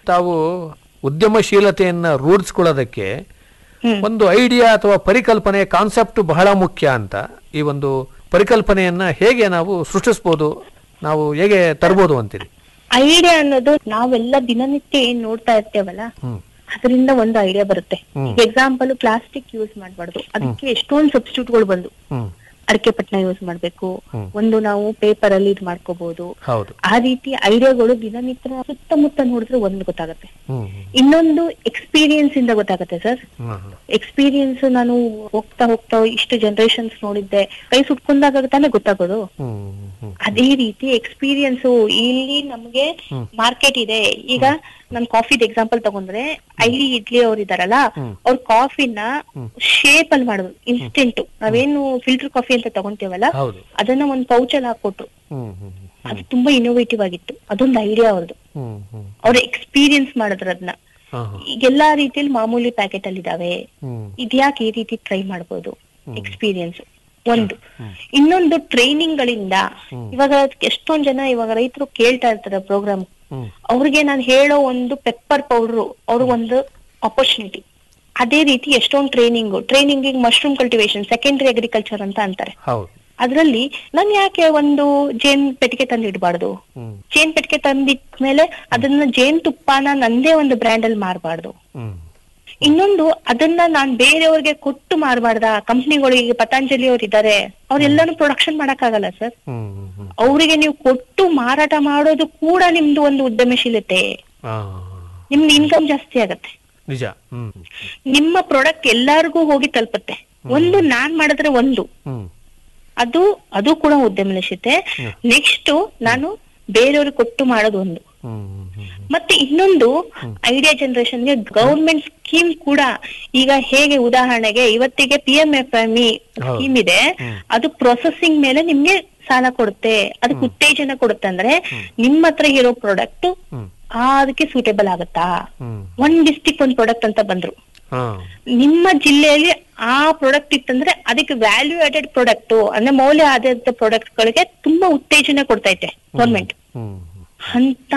ತಾವು ಉದ್ಯಮಶೀಲತೆಯನ್ನ ರೂಢಿಸ್ಕೊಳ್ಳೋದಕ್ಕೆ ಹ್ಮ್. ಒಂದು ಐಡಿಯಾ ಅಥವಾ ಪರಿಕಲ್ಪನೆ ಕಾನ್ಸೆಪ್ಟ್ ಬಹಳ ಮುಖ್ಯ ಅಂತ ಈ ಒಂದು ಪರಿಕಲ್ಪನೆಯನ್ನ ಹೇಗೆ ನಾವು ಸೃಷ್ಟಿಸ್ಬೋದು ನಾವು ಹೇಗೆ ತರ್ಬೋದು ಅಂತೀರಿ ಐಡಿಯಾ ಅನ್ನೋದು ನಾವೆಲ್ಲ ದಿನನಿತ್ಯ ಏನ್ ನೋಡ್ತಾ ಇರ್ತೇವಲ್ಲ ಹ್ಮ್ ಅದರಿಂದ ಒಂದು ಐಡಿಯಾ ಬರುತ್ತೆ ಹ್ಮ್. ಎಕ್ಸಾಂಪಲ್ ಪ್ಲಾಸ್ಟಿಕ್ ಯೂಸ್ ಮಾಡ್ಬಾರ್ದು ಅದಕ್ಕೆ ಎಷ್ಟೊಂದು ಸಬ್ಸ್ಟಿಟ್ಯೂಟ್ಗಳು ಬಂದು ಹ್ಮ್ ಅಡಿಕೆ ಪಟ್ನ ಯೂಸ್ ಮಾಡ್ಬೇಕು ಹ್ಮ್. ಒಂದು ನಾವು ಪೇಪರ್ ಅಲ್ಲಿ ಇದು ಮಾಡ್ಕೋಬಹುದು ಹೌದು ಆ ರೀತಿ ಐಡಿಯಾಗಳು ದಿನನಿತ್ಯ ಸುತ್ತಮುತ್ತ ನೋಡಿದ್ರೆ ಒಂದು ಗೊತ್ತಾಗುತ್ತೆ ಹ್ಮ್ ಹ್ಮ್ ಇನ್ನೊಂದು ಎಕ್ಸ್ಪೀರಿಯನ್ಸ್ ಇಂದ ಗೊತ್ತಾಗುತ್ತೆ ಸರ್ ಹ್ಮ್ ಹ್ಮ್ ಎಕ್ಸ್ಪೀರಿಯನ್ಸ್ ನಾನು ಹೋಗ್ತಾ ಹೋಗ್ತಾ ಇಷ್ಟು ಜನರೇಷನ್ಸ್ ನೋಡಿದ್ದೆ ಕೈ ಸುಟ್ಕೊಂಡಾಗ ತಾನೇ ಗೊತ್ತಾಗೋದು ಹ್ಮ್ ಹ್ಮ್ ಅದೇ ರೀತಿ ಎಕ್ಸ್ಪೀರಿಯನ್ಸ್ ಇಲ್ಲಿ ನಮ್ಗೆ ಮಾರ್ಕೆಟ್ ಇದೆ ಈಗ ನಾನು ಕಾಫಿದ್ ಎಕ್ಸಾಂಪಲ್ ತಗೊಂಡ್ರೆ ಐಲಿ ಇಡ್ಲಿ ಅವ್ರು ಇದಾರಲ್ಲ ಅವ್ರ ಕಾಫಿನ ಶೇಪ್ ಅಲ್ಲಿ ಮಾಡೋದು ಇನ್ಸ್ಟೆಂಟ್ ನಾವೇನು ಫಿಲ್ಟರ್ ಕಾಫಿ ಅಂತ ತಗೊಂತೀವಲ್ಲ ಹೌದು ಅದನ್ನ ಒಂದ್ ಪೌಚ್ ಅಲ್ಲಿ ಹಾಕೊಟ್ರು ಹ್ಮ್ ಹ್ಮ್ ಅದು ತುಂಬಾ ಇನೋವೇಟಿವ್ ಆಗಿತ್ತು ಅದೊಂದು ಐಡಿಯಾ ಅವ್ರದ್ದು ಹ್ಮ್ ಹ್ಮ್ ಅವ್ರ ಎಕ್ಸ್ಪೀರಿಯನ್ಸ್ ಮಾಡಿದ್ರು ಅದನ್ನ ಹಾ ಹಾ ಈಗ ಎಲ್ಲಾ ರೀತಿಯಲ್ಲಿ ಮಾಮೂಲಿ ಪ್ಯಾಕೆಟ್ ಅಲ್ಲಿ ಇದಾವೆ ಹ್ಮ್ ಇದ್ಯಾಕೆ ಈ ರೀತಿ ಟ್ರೈ ಮಾಡ್ಬೋದು ಎಕ್ಸ್ಪೀರಿಯನ್ಸ್ ಒಂದು ಇನ್ನೊಂದು ಟ್ರೈನಿಂಗ್ ಗಳಿಂದ ಇವಾಗ ಎಷ್ಟೊಂದ್ ಜನ ಇವಾಗ ರೈತರು ಕೇಳ್ತಾ ಇರ್ತಾರೆ ಪ್ರೋಗ್ರಾಮ್ ಹ್ಮ್ ಅವ್ರಿಗೆ ನಾನು ಹೇಳೋ ಒಂದು ಪೆಪ್ಪರ್ ಪೌಡರ್ ಅವ್ರಿಗೊಂದು ಅಪರ್ಚುನಿಟಿ ಅದೇ ರೀತಿ ಎಷ್ಟೊಂದು training training mushroom cultivation secondary agriculture ಅಂತ ಅಂತಾರೆ ಹೌದು ಅದ್ರಲ್ಲಿ ನಾನ್ ಯಾಕೆ ಒಂದು ಜೇನ್ ಪೆಟ್ಟಿಗೆ ತಂದು ಇಡಬಾರ್ದು ಹ್ಮ್ ಜೇನ್ ಪೆಟ್ಟಿಗೆ ತಂದಿಟ್ಮೇಲೆ ಅದನ್ನ ಜೇನ್ ತುಪ್ಪನ ನಂದೇ ಒಂದು ಬ್ರ್ಯಾಂಡ್ ಅಲ್ಲಿ ಮಾರಬಾರ್ದು ಹ್ಮ್ ಇನ್ನೊಂದು ಅದನ್ನ ನಾನ್ ಬೇರೆಯವ್ರಿಗೆ ಕೊಟ್ಟು ಮಾರಬಾರ್ದ ಕಂಪ್ನಿಗಳಿಗೆ ಪತಂಜಲಿ ಅವ್ರು ಇದ್ದಾರೆ ಅವ್ರೆಲ್ಲಾನು ಪ್ರೊಡಕ್ಷನ್ ಮಾಡಕ್ಕಾಗಲ್ಲ ಸರ್ ಹ್ಮ್ ಹ್ಮ್ ಅವರಿಗೆ ನೀವು ಕೊಟ್ಟು ಮಾರಾಟ ಮಾಡೋದು ಕೂಡ ನಿಮ್ದು ಒಂದು ಉದ್ಯಮಶೀಲತೆ ಹಾ ನಿಮ್ದು ಇನ್ಕಮ್ ಜಾಸ್ತಿ ಆಗತ್ತೆ ನಿಜ ಹ್ಮ್ ನಿಮ್ಮ ಪ್ರಾಡಕ್ಟ್ ಎಲ್ಲಾರ್ಗೂ ಹೋಗಿ ತಲುಪುತ್ತೆ ಒಂದು ನಾನ್ ಮಾಡಿದ್ರೆ ಒಂದು ಹ್ಮ್ ಅದು ಅದು ಕೂಡ ಉದ್ಯಮಶೀಲತೆ ನೆಕ್ಸ್ಟ್ ನಾನು ಬೇರೆಯವ್ರಿಗೆ ಕೊಟ್ಟು ಮಾಡೋದು ಒಂದು ಹ್ಮ್ ಹ್ಮ್ ಮತ್ತೆ ಇನ್ನೊಂದು ಐಡಿಯಾ ಜನರೇಷನ್ ಗೆ ಗವರ್ಮೆಂಟ್ ಸ್ಕೀಮ್ ಕೂಡ ಈಗ ಹೇಗೆ ಉದಾಹರಣೆಗೆ ಇವತ್ತಿಗೆ P M F M E scheme ಇದೆ ಅದು ಪ್ರೊಸೆಸಿಂಗ್ ಮೇಲೆ ನಿಮ್ಗೆ ಸಾಲ ಕೊಡುತ್ತೆ ಅದಕ್ಕೆ ಉತ್ತೇಜನ ಕೊಡುತ್ತೆ ಅಂದ್ರೆ ನಿಮ್ಮ ಹತ್ರ ಇರೋ ಪ್ರಾಡಕ್ಟ್ ಹ್ಮ್ ಅದಕ್ಕೆ ಸೂಟೇಬಲ್ ಆಗುತ್ತಾ ಹ್ಮ್ ಒಂದ್ ಡಿಸ್ಟಿಕ್ ಒಂದ್ ಪ್ರಾಡಕ್ಟ್ ಅಂತ ಬಂದ್ರು ಹಾ ನಿಮ್ಮ ಜಿಲ್ಲೆಯಲ್ಲಿ ಆ ಪ್ರಾಡಕ್ಟ್ ಇತ್ತಂದ್ರೆ ಅದಕ್ಕೆ ವ್ಯಾಲ್ಯೂ ಆಡೆಡ್ ಪ್ರಾಡಕ್ಟ್ ಅಂದ್ರೆ ಮೌಲ್ಯ ಆಧಾರಿತ ಪ್ರಾಡಕ್ಟ್ ಗಳಿಗೆ ತುಂಬಾ ಉತ್ತೇಜನ ಕೊಡ್ತೈತೆ ಗೌರ್ಮೆಂಟ್ ಹ್ಮ್ ಅಂತ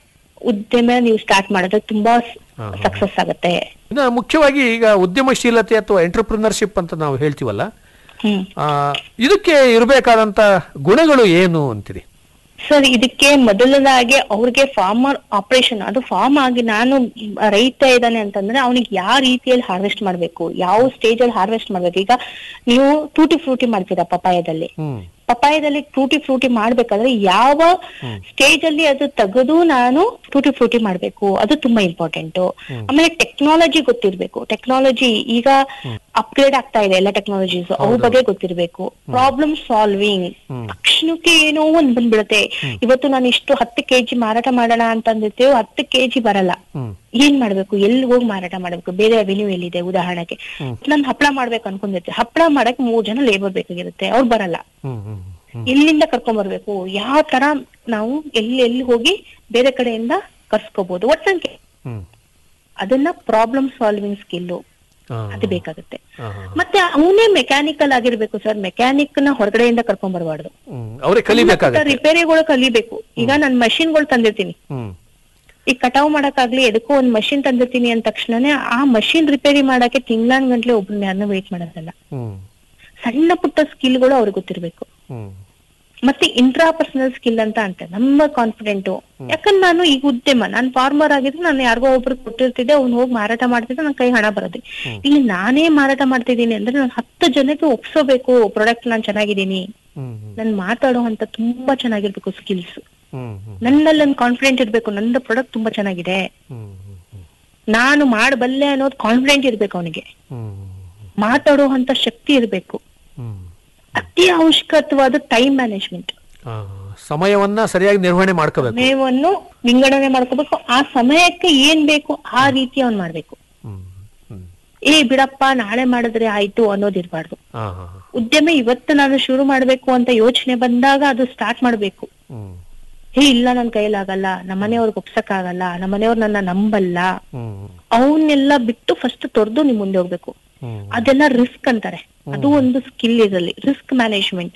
ಉದ್ಯಮ ನೀವು ಸ್ಟಾರ್ಟ್ ಮಾಡಿದ್ರೆ ತುಂಬಾ ಸಕ್ಸಸ್ ಆಗುತ್ತೆ ಇನ್ನು ಮುಖ್ಯವಾಗಿ ಈಗ ಉದ್ಯಮಶೀಲತೆ ಅಥವಾ ಎಂಟರ್ಪ್ರಿನರ್ಶಿಪ್ ಅಂತ ನಾವು ಹೇಳ್ತೀವಲ್ಲ ಹ್ಮ್ ಆ, ಇದಕ್ಕೆ ಇರಬೇಕಾದಂತ ಗುಣಗಳು ಏನು ಅಂತೀರಿ ಸರ್ ಇದಕ್ಕೆ ಮೊದಲನೇದಾಗಿ ಅವ್ರಿಗೆ ಫಾರ್ಮರ್ ಆಪರೇಷನ್ ಅದು ಫಾರ್ಮ್ ಆಗಿ ನಾನು ರೈತ ಇದ್ದಾನೆ ಅಂತಂದ್ರೆ ಅವನಿಗೆ ಯಾವ ರೀತಿಯಲ್ಲಿ ಹಾರ್ವೆಸ್ಟ್ ಮಾಡ್ಬೇಕು ಯಾವ ಸ್ಟೇಜ್ ಅಲ್ಲಿ ಹಾರ್ವೆಸ್ಟ್ ಮಾಡ್ಬೇಕು ಈಗ ನೀವು ಟೂಟಿ ಫ್ರೂಟಿ ಮಾಡ್ತೀರಾ ಪಪಾಯದಲ್ಲಿ ಹ್ಮ್ ಪಪಾಯದಲ್ಲಿ ಟೂಟಿ ಫ್ರೂಟಿ ಮಾಡ್ಬೇಕಾದ್ರೆ ಯಾವ ಸ್ಟೇಜ್ ಅಲ್ಲಿ ಅದು ತೆಗೆದು ನಾನು ಟೂಟಿ ಫ್ರೂಟಿ ಮಾಡ್ಬೇಕು ಅದು ತುಂಬಾ ಇಂಪಾರ್ಟೆಂಟ್ ಆಮೇಲೆ ಟೆಕ್ನಾಲಜಿ ಗೊತ್ತಿರ್ಬೇಕು ಟೆಕ್ನಾಲಜಿ ಈಗ ಅಪ್ಗ್ರೇಡ್ ಆಗ್ತಾ ಇದೆ ಎಲ್ಲ ಟೆಕ್ನಾಲಜೀಸ್ ಅವ್ರ ಬಗ್ಗೆ ಗೊತ್ತಿರ್ಬೇಕು ಪ್ರಾಬ್ಲಮ್ ಸಾಲ್ವಿಂಗ್ ತಕ್ಷಣಕ್ಕೆ ಏನೋ ಒಂದ್ ಬಂದ್ಬಿಡುತ್ತೆ ಇವತ್ತು ನಾನು ಇಷ್ಟು ಹತ್ತು ಕೆಜಿ ಮಾರಾಟ ಮಾಡೋಣ ಅಂತ ಅಂದಿರ್ತೇವೆ ಹತ್ತು ಕೆಜಿ ಬರಲ್ಲ ಹ್ಮ್ ಏನ್ ಮಾಡ್ಬೇಕು ಎಲ್ಲಿ ಹೋಗಿ ಮಾರಾಟ ಮಾಡ್ಬೇಕು ಬೇರೆ ಅವೆನ್ಯೂ ಎಲ್ಲಿದೆ ಉದಾಹರಣೆಗೆ ನಾನು ಹಪ್ಪಳ ಮಾಡ್ಬೇಕು ಅನ್ಕೊಂಡಿರ್ತೀನಿ ಹಪ್ಪಳ ಮಾಡಕ್ ಮೂರ್ ಜನ ಲೇಬರ್ ಬೇಕಾಗಿರುತ್ತೆ ಅವ್ರು ಬರಲ್ಲ ಹ್ಮ್ ಹ್ಮ್ ಹ್ಮ್ ಎಲ್ಲಿಂದ ಕರ್ಕೊಂಡ್ ಬರ್ಬೇಕು ಯಾವ ತರ ನಾವು ಎಲ್ಲಿ ಎಲ್ಲಿ ಹೋಗಿ ಬೇರೆ ಕಡೆಯಿಂದ ಕರ್ಸ್ಕೋಬಹುದು ಒಟ್ಟಂಗೆ ಹ್ಮ್ ಅದನ್ನ ಪ್ರಾಬ್ಲಮ್ ಸಾಲ್ವಿಂಗ್ ಸ್ಕಿಲ್ಲು ಹಾ, ಅದು ಬೇಕಾಗುತ್ತೆ ಹಾ, ಹಾ. ಮತ್ತೆ ಅವನೇ ಮೆಕ್ಯಾನಿಕಲ್ ಆಗಿರ್ಬೇಕು ಸರ್ ಮೆಕ್ಯಾನಿಕ್ ನ ಹೊರಗಡೆಯಿಂದ ಕರ್ಕೊಂಡ್ ಬರಬಾರ್ದು ಹ್ಮ್ ಅವ್ರೇ ಕಲಿಬೇಕಾಗತ್ತೆ ರಿಪೇರಿಗಳು ಕಲಿಬೇಕು ಈಗ ನಾನು ಮಷಿನ್ಗಳು ತಂದಿರ್ತೀನಿ ಹ್ಮ್ ಈಗ ಕಟಾವ್ ಮಾಡಕ್ಕಾಗ್ಲಿ ಎದಕ್ಕೋ ಒಂದ್ ಮಷಿನ್ ತಂದಿರ್ತೀನಿ ಅಂದ ತಕ್ಷಣನೇ ಆ ಮಷಿನ್ ರಿಪೇರಿ ಮಾಡಕ್ಕೆ ತಿಂಗ್ಳಾನ್ ಗಂಟ್ಲೆ ಒಬ್ರನ್ನ ಯಾರನ್ನ ವೇಟ್ ಮಾಡೋದಲ್ಲ ಹ್ಮ್ ಸಣ್ಣ ಪುಟ್ಟ ಸ್ಕಿಲ್ಗಳು ಅವ್ರಿಗೆ ಗೊತ್ತಿರ್ಬೇಕು ಹ್ಮ್ ಮತ್ತೆ ಇಂಟ್ರಾ ಪರ್ಸನಲ್ ಸ್ಕಿಲ್ ಅಂತ ಅಂತೆ ನಮ್ಮ ಕಾನ್ಫಿಡೆಂಟ್ ಯಾಕಂದ್ರೆ ನಾನು ಈಗ ಉದ್ಯಮ ನಾನು ಫಾರ್ಮರ್ ಆಗಿದ್ರೆ ನಾನು ಯಾರಿಗೋ ಒಬ್ರು ಕೊಟ್ಟಿರ್ತಿದ್ದೆ ಅವ್ನು ಹೋಗಿ ಮಾರಾಟ ಮಾಡ್ತಿದ್ದೆ ನನ್ನ ಕೈ ಹಣ ಬರೋದು ಇಲ್ಲಿ ನಾನೇ ಮಾರಾಟ ಮಾಡ್ತಿದ್ದೀನಿ ಅಂದ್ರೆ ನಾನು ಹತ್ತು ಜನಕ್ಕೆ ಒಪ್ಸೋಬೇಕು ಪ್ರಾಡಕ್ಟ್ ನಾನು ಚೆನ್ನಾಗಿದ್ದೀನಿ ಹ್ಮ್ ನನ್ ಮಾತಾಡೋ ಅಂತ ತುಂಬಾ ಚೆನ್ನಾಗಿರ್ಬೇಕು ಸ್ಕಿಲ್ಸ್ ಹ್ಮ್ ಹ್ಮ್ ನನ್ನಲ್ಲಿ ಒಂದು ಕಾನ್ಫಿಡೆಂಟ್ ಇರ್ಬೇಕು ನಂದು ಪ್ರಾಡಕ್ಟ್ ತುಂಬಾ ಚೆನ್ನಾಗಿದೆ ಹ್ಮ್ ಹ್ಮ್ ನಾನು ಮಾಡಬಲ್ಲೆ ಅನ್ನೋದು ಕಾನ್ಫಿಡೆಂಟ್ ಇರ್ಬೇಕು ಅವನಿಗೆ ಹ್ಮ್ ಮಾತಾಡೋ ಅಂತ ಶಕ್ತಿ ಇರ್ಬೇಕು ಹ್ಮ್ ಅತಿ ಅವಶ್ಯಕವಾದ ಟೈಮ್ ಮ್ಯಾನೇಜ್ಮೆಂಟ್ ಆ, ಸಮಯವನ್ನ ಸರಿಯಾಗಿ ನಿರ್ವಹಣೆ ಮಾಡ್ಕೋಬೇಕು ಸಮಯವನ್ನು ವಿಂಗಡಣೆ ಮಾಡ್ಕೋಬೇಕು ಆ ಸಮಯಕ್ಕೆ ಏನ್ ಬೇಕು ಆ ರೀತಿ ಅವ್ನ್ ಮಾಡ್ಬೇಕು ಹ್ಮ್ ಹ್ಮ್ ಏ ಬಿಡಪ್ಪ ನಾಳೆ ಮಾಡಿದ್ರೆ ಆಯ್ತು ಅನ್ನೋದಿರ್ಬಾರ್ದು ಹಾ ಹಾ ಉದ್ಯಮ ಇವತ್ತು ನಾನು ಶುರು ಮಾಡ್ಬೇಕು ಅಂತ ಯೋಚನೆ ಬಂದಾಗ ಅದು ಸ್ಟಾರ್ಟ್ ಮಾಡ್ಬೇಕು ಹ್ಮ್ ಹೇ ಇಲ್ಲ ನನ್ ಕೈಲಾಗಲ್ಲ ನಮ್ಮ ಮನೆಯವ್ರಿಗೆ ಒಪ್ಸಕ್ಕಾಗಲ್ಲ ನಮ್ಮ ಮನೆಯವ್ರು ನನ್ನ ನಂಬಲ್ಲ ಹ್ಮ್ ಅವನ್ನೆಲ್ಲ ಬಿಟ್ಟು ಫಸ್ಟ್ ತೊರೆದು ನಿಮ್ ಮುಂದೆ ಹೋಗ್ಬೇಕು ಹ್ಮ್ ಅದೆಲ್ಲ ರಿಸ್ಕ್ ಅಂತಾರೆ ಅದು ಒಂದು ಸ್ಕಿಲ್ ಇರಲಿ ರಿಸ್ಕ್ ಮ್ಯಾನೇಜ್ಮೆಂಟ್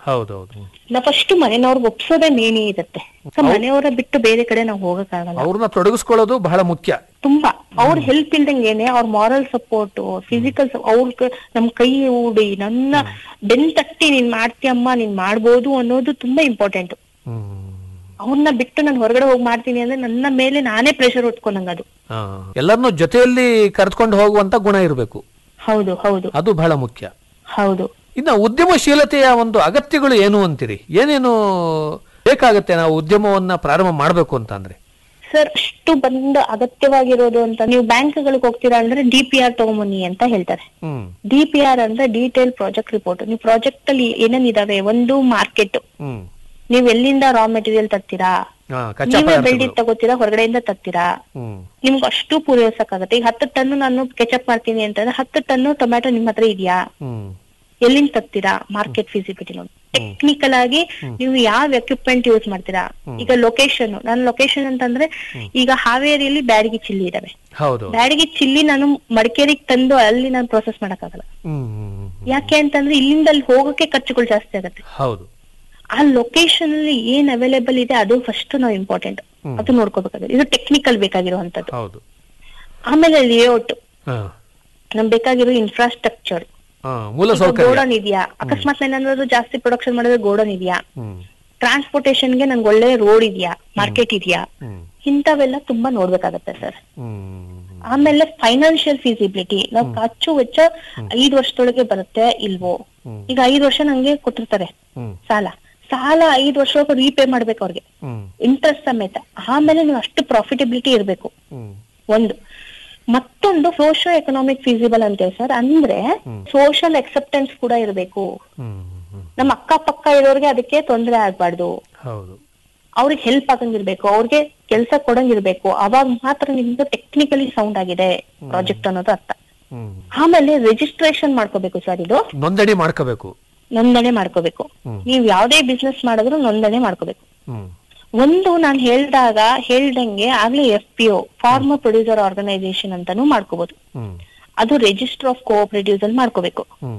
ಹೌದೌದು ನಾ ಫಸ್ಟ್ ಮನೆಯವ್ರಿಗೆ ಒಪ್ಸೋದೇ ಮೇನಿ ಇರುತ್ತೆ ಸೊ ಮನೆಯವರ ಬಿಟ್ಟು ಬೇರೆ ಕಡೆ ನಾವು ಹೋಗಕ್ಕಾಗಲ್ಲ ಅವ್ರನ್ನ ತೊಡಗಿಸ್ಕೊಳ್ಳೋದು ಬಹಳ ಮುಖ್ಯ ತುಂಬಾ ಅವ್ರ ಹೆಲ್ಪ್ ಇಲ್ದಂಗೆನೆ ಅವ್ರ ಮಾರಲ್ ಸಪೋರ್ಟ್ ಫಿಸಿಕಲ್ ಅವ್ರ ನಮ್ ಕೈ ಹೂಡಿ ನನ್ನ ಬೆನ್ ತಟ್ಟಿ ನೀನ್ ಮಾಡ್ತೀಯಮ್ಮ ನೀನ್ ಮಾಡ್ಬೋದು ಅನ್ನೋದು ತುಂಬಾ ಇಂಪಾರ್ಟೆಂಟ್ ಹ್ಮ್ ಅವ್ರನ್ನ ಬಿಟ್ಟು ನಾನು ಹೊರಗಡೆ ಹೋಗಿ ಮಾಡ್ತೀನಿ ಅಂದ್ರೆ ನನ್ನ ಮೇಲೆ ನಾನೇ ಪ್ರೆಷರ್ ಹೊತ್ಕೊಂಡಂಗ ಅದು ಆ, ಎಲ್ಲರನ್ನೂ ಜೊತೆಯಲ್ಲಿ ಕರೆದುಕೊಂಡು ಹೋಗುವಂತ ಗುಣ ಇರಬೇಕು ಹೌದು ಹೌದು ಅದು ಬಹಳ ಮುಖ್ಯ ಹೌದು ಇನ್ನ ಉದ್ಯಮಶೀಲತೆಯ ಒಂದು ಅಗತ್ಯಗಳು ಏನು ಅಂತೀರಿ ಏನೇನು ಬೇಕಾಗತ್ತೆ ನಾವು ಉದ್ಯಮವನ್ನ ಪ್ರಾರಂಭ ಮಾಡಬೇಕು ಅಂತ ಅಂದ್ರೆ ಸರ್ ಅಷ್ಟು ಬಂದು ಅಗತ್ಯವಾಗಿರೋದು ಅಂತ ನೀವು ಬ್ಯಾಂಕ್ಗಳಿಗೆ ಹೋಗ್ತೀರಾ ಅಂದ್ರೆ ಡಿ ಪಿ ಆರ್ ತಗೊಂಬನ್ನಿ ಅಂತ ಹೇಳ್ತಾರೆ ಹ್ಮ್ ಡಿ ಪಿ ಆರ್ ಅಂದ್ರೆ ಡೀಟೇಲ್ ಪ್ರಾಜೆಕ್ಟ್ ರಿಪೋರ್ಟ್ ನೀವು ಪ್ರಾಜೆಕ್ಟ್ ಅಲ್ಲಿ ಏನೇನ್ ಇದಾವೆ ಒಂದು ಮಾರ್ಕೆಟ್ ಹ್ಮ್ ನೀವ್ ಎಲ್ಲಿಂದ ರಾ ಮೆಟೀರಿಯಲ್ ತರ್ತೀರಾ ಆ, ಕಚ್ಚಾ ನೀವೇ ಪದಾರ್ಥಗಳು. ಬೆಳ್ದಿ ತಗೋತೀರಾ ಹೊರಗಡೆಯಿಂದ ತರ್ತೀರಾ ಹ್ಮ್ ನಿಮ್ಗೆ ಅಷ್ಟು ಪೂರೈಸಕ್ಕಾಗತ್ತೆ ಈಗ ಹತ್ತು ಟನ್ ನಾನು ಕೆಚಪ್ ಮಾಡ್ತೀನಿ ಅಂತಂದ್ರೆ ಹತ್ತು ಟನ್ ಟೊಮ್ಯಾಟೊ ನಿಮ್ ಹತ್ರ ಇದೆಯಾ ಹ್ಮ್ ಎಲ್ಲಿಂದ ತರ್ತೀರಾ ಮಾರ್ಕೆಟ್ ಫಿಸಿಬಿಲಿಟಿ ನೋಡಿ ಟೆಕ್ನಿಕಲ್ ಆಗಿ ನೀವು ಯಾವ ಎಕ್ವಿಪ್ಮೆಂಟ್ ಯೂಸ್ ಮಾಡ್ತೀರಾ ಈಗ ಲೊಕೇಶನ್ ನನ್ನ ಲೊಕೇಶನ್ ಅಂತಂದ್ರೆ ಈಗ ಹಾವೇರಿಯಲ್ಲಿ ಬ್ಯಾಡಗಿ ಚಿಲ್ಲಿ ಇದಾವೆ ಹೌದು ಬ್ಯಾಡಗಿ ಚಿಲ್ಲಿ ನಾನು ಮಡಿಕೇರಿಗೆ ತಂದು ಅಲ್ಲಿ ನಾನು ಪ್ರೊಸೆಸ್ ಮಾಡಕ್ಕಾಗಲ್ಲ ಹ್ಮ್ ಹ್ಮ್, ಹ್ಮ್. ಯಾಕೆ ಅಂತಂದ್ರೆ ಇಲ್ಲಿಂದ ಅಲ್ಲಿ ಹೋಗಕ್ಕೆ ಖರ್ಚುಗಳು ಜಾಸ್ತಿ ಆಗುತ್ತೆ ಹೌದು ಆ ಲೊಕೇಶನ್ ಅಲ್ಲಿ ಏನ್ ಅವೈಲೇಬಲ್ ಇದೆ ಅದು ಫಸ್ಟ್ ನಾವು ಇಂಪಾರ್ಟೆಂಟ್ ಅದು ನೋಡ್ಕೋಬೇಕಾಗುತ್ತೆ ಇದು ಟೆಕ್ನಿಕಲ್ ಬೇಕಾಗಿರುವಂತದ್ದು ಹೌದು ಆಮೇಲೆ ಲೇಔಟ್ ಹಾ ನಮ್ಗೆ ಬೇಕಾಗಿರೋ ಇನ್ಫ್ರಾಸ್ಟ್ರಕ್ಚರ್ ಹಾ ಮೂಲ ಸೌಕರ್ಯ ಗೋಡನ್ ಇದೆಯಾ ಅಕಸ್ಮಾತ್ ಏನಾದ್ರು ಜಾಸ್ತಿ ಪ್ರೊಡಕ್ಷನ್ ಮಾಡಿದ್ರೆ ಗೋಡನ್ ಇದೆಯಾ ಹ್ಮ್ ಟ್ರಾನ್ಸ್ಪೋರ್ಟೇಶನ್ ಗೆ ನನ್ಗೆ ಒಳ್ಳೆ ರೋಡ್ ಇದೆಯಾ ಮಾರ್ಕೆಟ್ ಇದೆಯಾ ಹ್ಮ್ ಇಂಥವೆಲ್ಲ ತುಂಬಾ ನೋಡ್ಬೇಕಾಗತ್ತೆ ಸರ್ ಹ್ಮ್ ಆಮೇಲೆ ಫೈನಾನ್ಷಿಯಲ್ ಫೀಸಿಬಿಲಿಟಿ ನಾವು ಖರ್ಚು ವೆಚ್ಚ ಐದು ವರ್ಷದೊಳಗೆ ಬರುತ್ತೆ ಇಲ್ವೋ ಈಗ ಐದು ವರ್ಷ ನಂಗೆ ಕೊಟ್ಟಿರ್ತಾರೆ ಹ್ಮ್ ಸಾಲ ಸಾಲ ಐದು ವರ್ಷ ರೀಪೇ ಮಾಡ್ಬೇಕು ಅವ್ರಿಗೆ ಹ್ಮ್ ಇಂಟ್ರೆಸ್ಟ್ ಸಮೇತ ಆಮೇಲೆ ನೀವು ಅಷ್ಟು ಪ್ರಾಫಿಟಬಿಲಿಟಿ ಇರಬೇಕು ಹ್ಮ್ ಒಂದು ಮತ್ತೊಂದು ಸೋಶಿಯೋ ಎಕನಾಮಿಕ್ ಫೀಸಿಬಲ್ ಅಂತೇಳಿ ಸರ್ ಅಂದ್ರೆ ಸೋಷಿಯಲ್ ಅಕ್ಸೆಪ್ಟೆನ್ಸ್ ಕೂಡ ಇರಬೇಕು ಹ್ಮ್ ಹ್ಮ್ ನಮ್ಮ ಅಕ್ಕಪಕ್ಕ ಇರೋರ್ಗೆ ಅದಕ್ಕೆ ತೊಂದರೆ ಆಗ್ಬಾರ್ದು ಹೌದು ಅವ್ರಿಗೆ ಹೆಲ್ಪ್ ಆಗಂಗಿರ್ಬೇಕು ಅವ್ರಿಗೆ ಕೆಲಸ ಕೊಡಂಗಿರ್ಬೇಕು ಅವಾಗ ಮಾತ್ರ ನಿಮ್ದು ಟೆಕ್ನಿಕಲಿ ಸೌಂಡ್ ಆಗಿದೆ ಪ್ರಾಜೆಕ್ಟ್ ಅನ್ನೋದು ಅರ್ಥ ಹ್ಮ್ ಆಮೇಲೆ ರಿಜಿಸ್ಟ್ರೇಷನ್ ಮಾಡ್ಕೋಬೇಕು ಸರ್ ಇದು ನೋಂದಣಿ ಮಾಡ್ಕೋಬೇಕು ನೋಂದಣಿ ಮಾಡ್ಕೋಬೇಕು ಹ್ಮ್. ನೀವ್ ಯಾವ್ದೇ ಬಿಸ್ನೆಸ್ ಮಾಡಿದ್ರು ನೋಂದಣಿ ಮಾಡ್ಕೋಬೇಕು ಹ್ಮ್ ಒಂದು ನಾನ್ ಹೇಳ್ದಾಗ ಹೇಳ್ದಂಗೆ ಆಗ್ಲೇ F P O farmer producer organisation ಅಂತಾನು ಮಾಡ್ಕೋಬಹುದು ಹ್ಮ್ ಅದು ರಿಜಿಸ್ಟರ್ ಆಫ್ ಕೋಆಪರೇಟಿವ್ಸ್ ಅಲ್ಲಿ ಮಾಡ್ಕೋಬೇಕು ಹ್ಮ್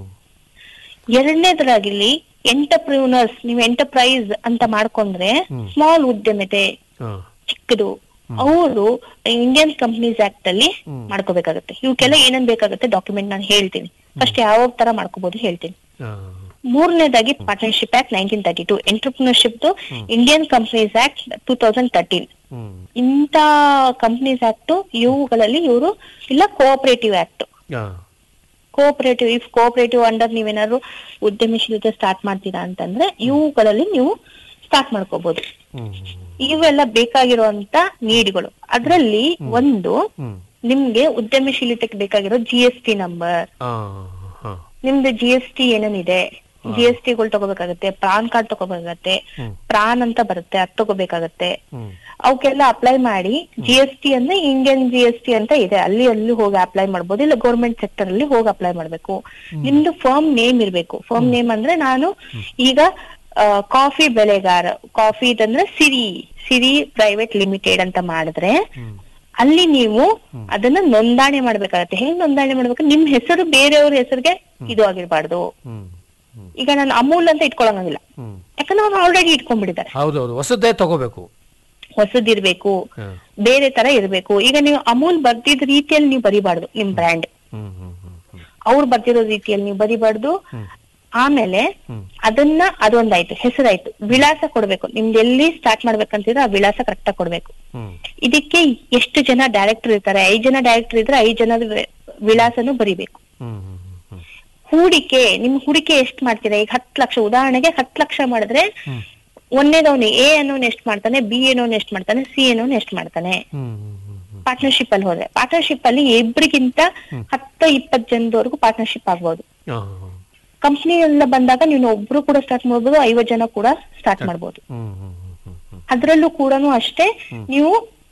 ಎರಡನೇದ್ರಾಗಿಲ್ಲಿ ಎಂಟರ್ಪ್ರಿನರ್ಸ್ ನೀವು ಎಂಟರ್ಪ್ರೈಸ್ ಅಂತ ಮಾಡ್ಕೊಂಡ್ರೆ ಸ್ಮಾಲ್ ಉದ್ಯಮತೆ ಹಾ ಚಿಕ್ಕದು ಅವರು ಇಂಡಿಯನ್ ಕಂಪನೀಸ್ ಆಕ್ಟ್ ಅಲ್ಲಿ ಮಾಡ್ಕೋಬೇಕಾಗತ್ತೆ ಇವಕ್ಕೆಲ್ಲ ಏನೇನ್ ಬೇಕಾಗುತ್ತೆ ಡಾಕ್ಯುಮೆಂಟ್ ನಾನು ಹೇಳ್ತೀನಿ ಫಸ್ಟ್ ಯಾವ ತರ ಮಾಡ್ಕೋಬಹುದು ಹೇಳ್ತೀನಿ ಹಾ ಮೂರನೇದಾಗಿ partnership act nineteen thirty two entrepreneurship Indian companies act two thousand thirteen ಹ್ಮ್ ಇಂತ ಕಂಪನೀಸ್ ಆಕ್ಟ್ ಇವುಗಳಲ್ಲಿ ಇವರು ಇಲ್ಲ ಕೋಆಪರೇಟಿವ್ ಆಕ್ಟ್ ಹಾ ಕೋಆಪರೇಟಿವ್ ಇಫ್ ಕೋಆಪರೇಟಿವ್ ಅಂಡರ್ ನೀವೇನಾದ್ರು ಉದ್ಯಮಶೀಲತೆ ಸ್ಟಾರ್ಟ್ ಮಾಡ್ತೀರಾ ಅಂತಂದ್ರೆ ಇವುಗಳಲ್ಲಿ ನೀವು ಸ್ಟಾರ್ಟ್ ಮಾಡ್ಕೋಬಹುದು ಹ್ಮ್ ಇವೆಲ್ಲ ಬೇಕಾಗಿರುವಂತ ನೀಡ್ಗಳು ಅದ್ರಲ್ಲಿ ಒಂದು ಹ್ಮ್ ನಿಮ್ಗೆ ಉದ್ಯಮಶೀಲತೆಗೆ ಬೇಕಾಗಿರೋ ಜಿ ಎಸ್ ಟಿ ನಂಬರ್ ಹಾ ಹಾ ನಿಮ್ದು ಜಿ ಎಸ್ ಟಿ ಏನೇನಿದೆ ಜಿ ಎಸ್ ಟಿಗಳು ತಗೋಬೇಕಾಗತ್ತೆ ಪ್ರಾನ್ ಕಾರ್ಡ್ ತಗೋಬೇಕಾಗತ್ತೆ ಪ್ರಾನ್ ಅಂತ ಬರುತ್ತೆ ಅದ್ ತಗೋಬೇಕಾಗತ್ತೆ ಹ್ಮ್ ಅವಕ್ಕೆಲ್ಲ ಅಪ್ಲೈ ಮಾಡಿ ಜಿ ಎಸ್ ಟಿ ಅಂದ್ರೆ ಇಂಡಿಯನ್ ಜಿ ಎಸ್ ಟಿ ಅಂತ ಇದೆ ಅಲ್ಲಿ ಅಲ್ಲಿ ಹೋಗಿ ಅಪ್ಲೈ ಮಾಡ್ಬೋದು ಇಲ್ಲ ಗೌರ್ಮೆಂಟ್ ಸೆಕ್ಟರ್ ಅಲ್ಲಿ ಹೋಗಿ ಅಪ್ಲೈ ಮಾಡ್ಬೇಕು ನಿಮ್ದು ಫರ್ಮ್ ನೇಮ್ ಇರ್ಬೇಕು ಫರ್ಮ್ ನೇಮ್ ಅಂದ್ರೆ ನಾನು ಈಗ ಕಾಫಿ ಬೆಳೆಗಾರ ಕಾಫಿ ಇದಂದ್ರೆ ಸಿರಿ ಸಿರಿ ಪ್ರೈವೇಟ್ ಲಿಮಿಟೆಡ್ ಅಂತ ಮಾಡಿದ್ರೆ ಅಲ್ಲಿ ನೀವು ಅದನ್ನ ನೋಂದಣಿ ಮಾಡ್ಬೇಕಾಗತ್ತೆ ಹೆಂಗ್ ನೋಂದಣಿ ಮಾಡ್ಬೇಕು ನಿಮ್ ಹೆಸರು ಬೇರೆಯವ್ರ ಹೆಸರಿಗೆ ಇದು ಆಗಿರ್ಬಾರ್ದು ಹ್ಮ್ ಹ್ಮ್ ಈಗ ನಾನು ಅಮೂಲ್ ಅಂತ ಇಟ್ಕೊಳಂಗಿಲ್ಲ ಹ್ಮ್ ಯಾಕಂದ್ರೆ ಅವ್ರು ಆಲ್ರೆಡಿ ಇಟ್ಕೊಂಡ್ಬಿಟ್ಟಿದ್ದಾರೆ ಹೌದೌದು ಹೊಸದೇ ತಗೋಬೇಕು ಹೊಸದಿರ್ಬೇಕು ಹಾ. ಬೇರೆ ತರ ಇರ್ಬೇಕು ಈಗ ನೀವು ಅಮೂಲ್ ಬರ್ದಿದ್ ರೀತಿಯಲ್ಲಿ ನೀವು ಬರಿಬಾರ್ದು ನಿಮ್ ಬ್ರ್ಯಾಂಡ್ ಹ್ಮ್ ಹ್ಮ್ ಹ್ಮ್ ಹ್ಮ್ ಅವ್ರು ಬರ್ದಿರೋ ರೀತಿಯಲ್ಲಿ ನೀವು ಬರಿಬಾರ್ದು ಆಮೇಲೆ ಅದನ್ನ ಅದೊಂದಾಯ್ತು ಹೆಸರಾಯ್ತು ವಿಳಾಸ ಕೊಡ್ಬೇಕು ನಿಮ್ದು ಎಲ್ಲಿ ಸ್ಟಾರ್ಟ್ ಮಾಡ್ಬೇಕಂತಿದ್ರೆ ಆ ವಿಳಾಸ ಕರೆಕ್ಟ್ ಆಗಿ ಕೊಡ್ಬೇಕು ಹ್ಮ್ ಇದಕ್ಕೆ ಎಷ್ಟು ಜನ ಡೈರೆಕ್ಟರ್ ಇರ್ತಾರೆ ಐದ್ ಜನ ಡೈರೆಕ್ಟರ್ ಇದ್ರೆ ಐದ್ ಜನದ ವಿ- ವಿಳಾಸನು ಬರಿಬೇಕು ಹ್ಮ್ ಹ್ಮ್ ಹ್ಮ್ ಹೂಡಿಕೆ ನಿಮ್ ಹೂಡಿಕೆ ಎಷ್ಟ್ ಮಾಡ್ತೀರಾ ಈಗ ಹತ್ತು ಲಕ್ಷ ಉದಾಹರಣೆಗೆ ಹತ್ತು ಲಕ್ಷ ಮಾಡಿದ್ರೆ ಒಂದೇದವನು ಎ ಅನ್ನೋನ್ ಎಷ್ಟ್ ಮಾಡ್ತಾನೆ ಬಿ ಅನ್ನೋನ್ ಎಷ್ಟ್ ಮಾಡ್ತಾನೆ ಸಿ ಅನ್ನೋನ್ ಎಷ್ಟ್ ಮಾಡ್ತಾನೆ ಹ್ಮ್ ಹ್ಮ್ ಹ್ಮ್ ಹ್ಮ್ ಪಾರ್ಟ್ನರ್ಶಿಪ್ ಅಲ್ಲಿ ಹೋದ್ರೆ ಪಾರ್ಟ್ನರ್ಶಿಪ್ ಅಲ್ಲಿ ಇಬ್ರಿಗಿಂತ ಹತ್ತು ಇಪ್ಪತ್ತು ಜನದವರೆಗೂ ಪಾರ್ಟ್ನರ್ಶಿಪ್ ಆಗ್ಬೋದು ಹಾ, ಹಾ. ಕಂಪ್ನಿ ಎಲ್ಲ ಬಂದಾಗ ನೀವು ಒಬ್ರು ಕೂಡ ಸ್ಟಾರ್ಟ್ ಮಾಡ್ಬೋದು ಐವತ್ ಜನ ಕೂಡ ಸ್ಟಾರ್ಟ್ ಮಾಡ್ಬೋದು ಹ್ಮ್ ಹ್ಮ್ ಹ್ಮ್ ಹ್ಮ್ ಹ್ಮ್ ಅದ್ರಲ್ಲೂ ಕೂಡ ಅಷ್ಟೇ ನೀವು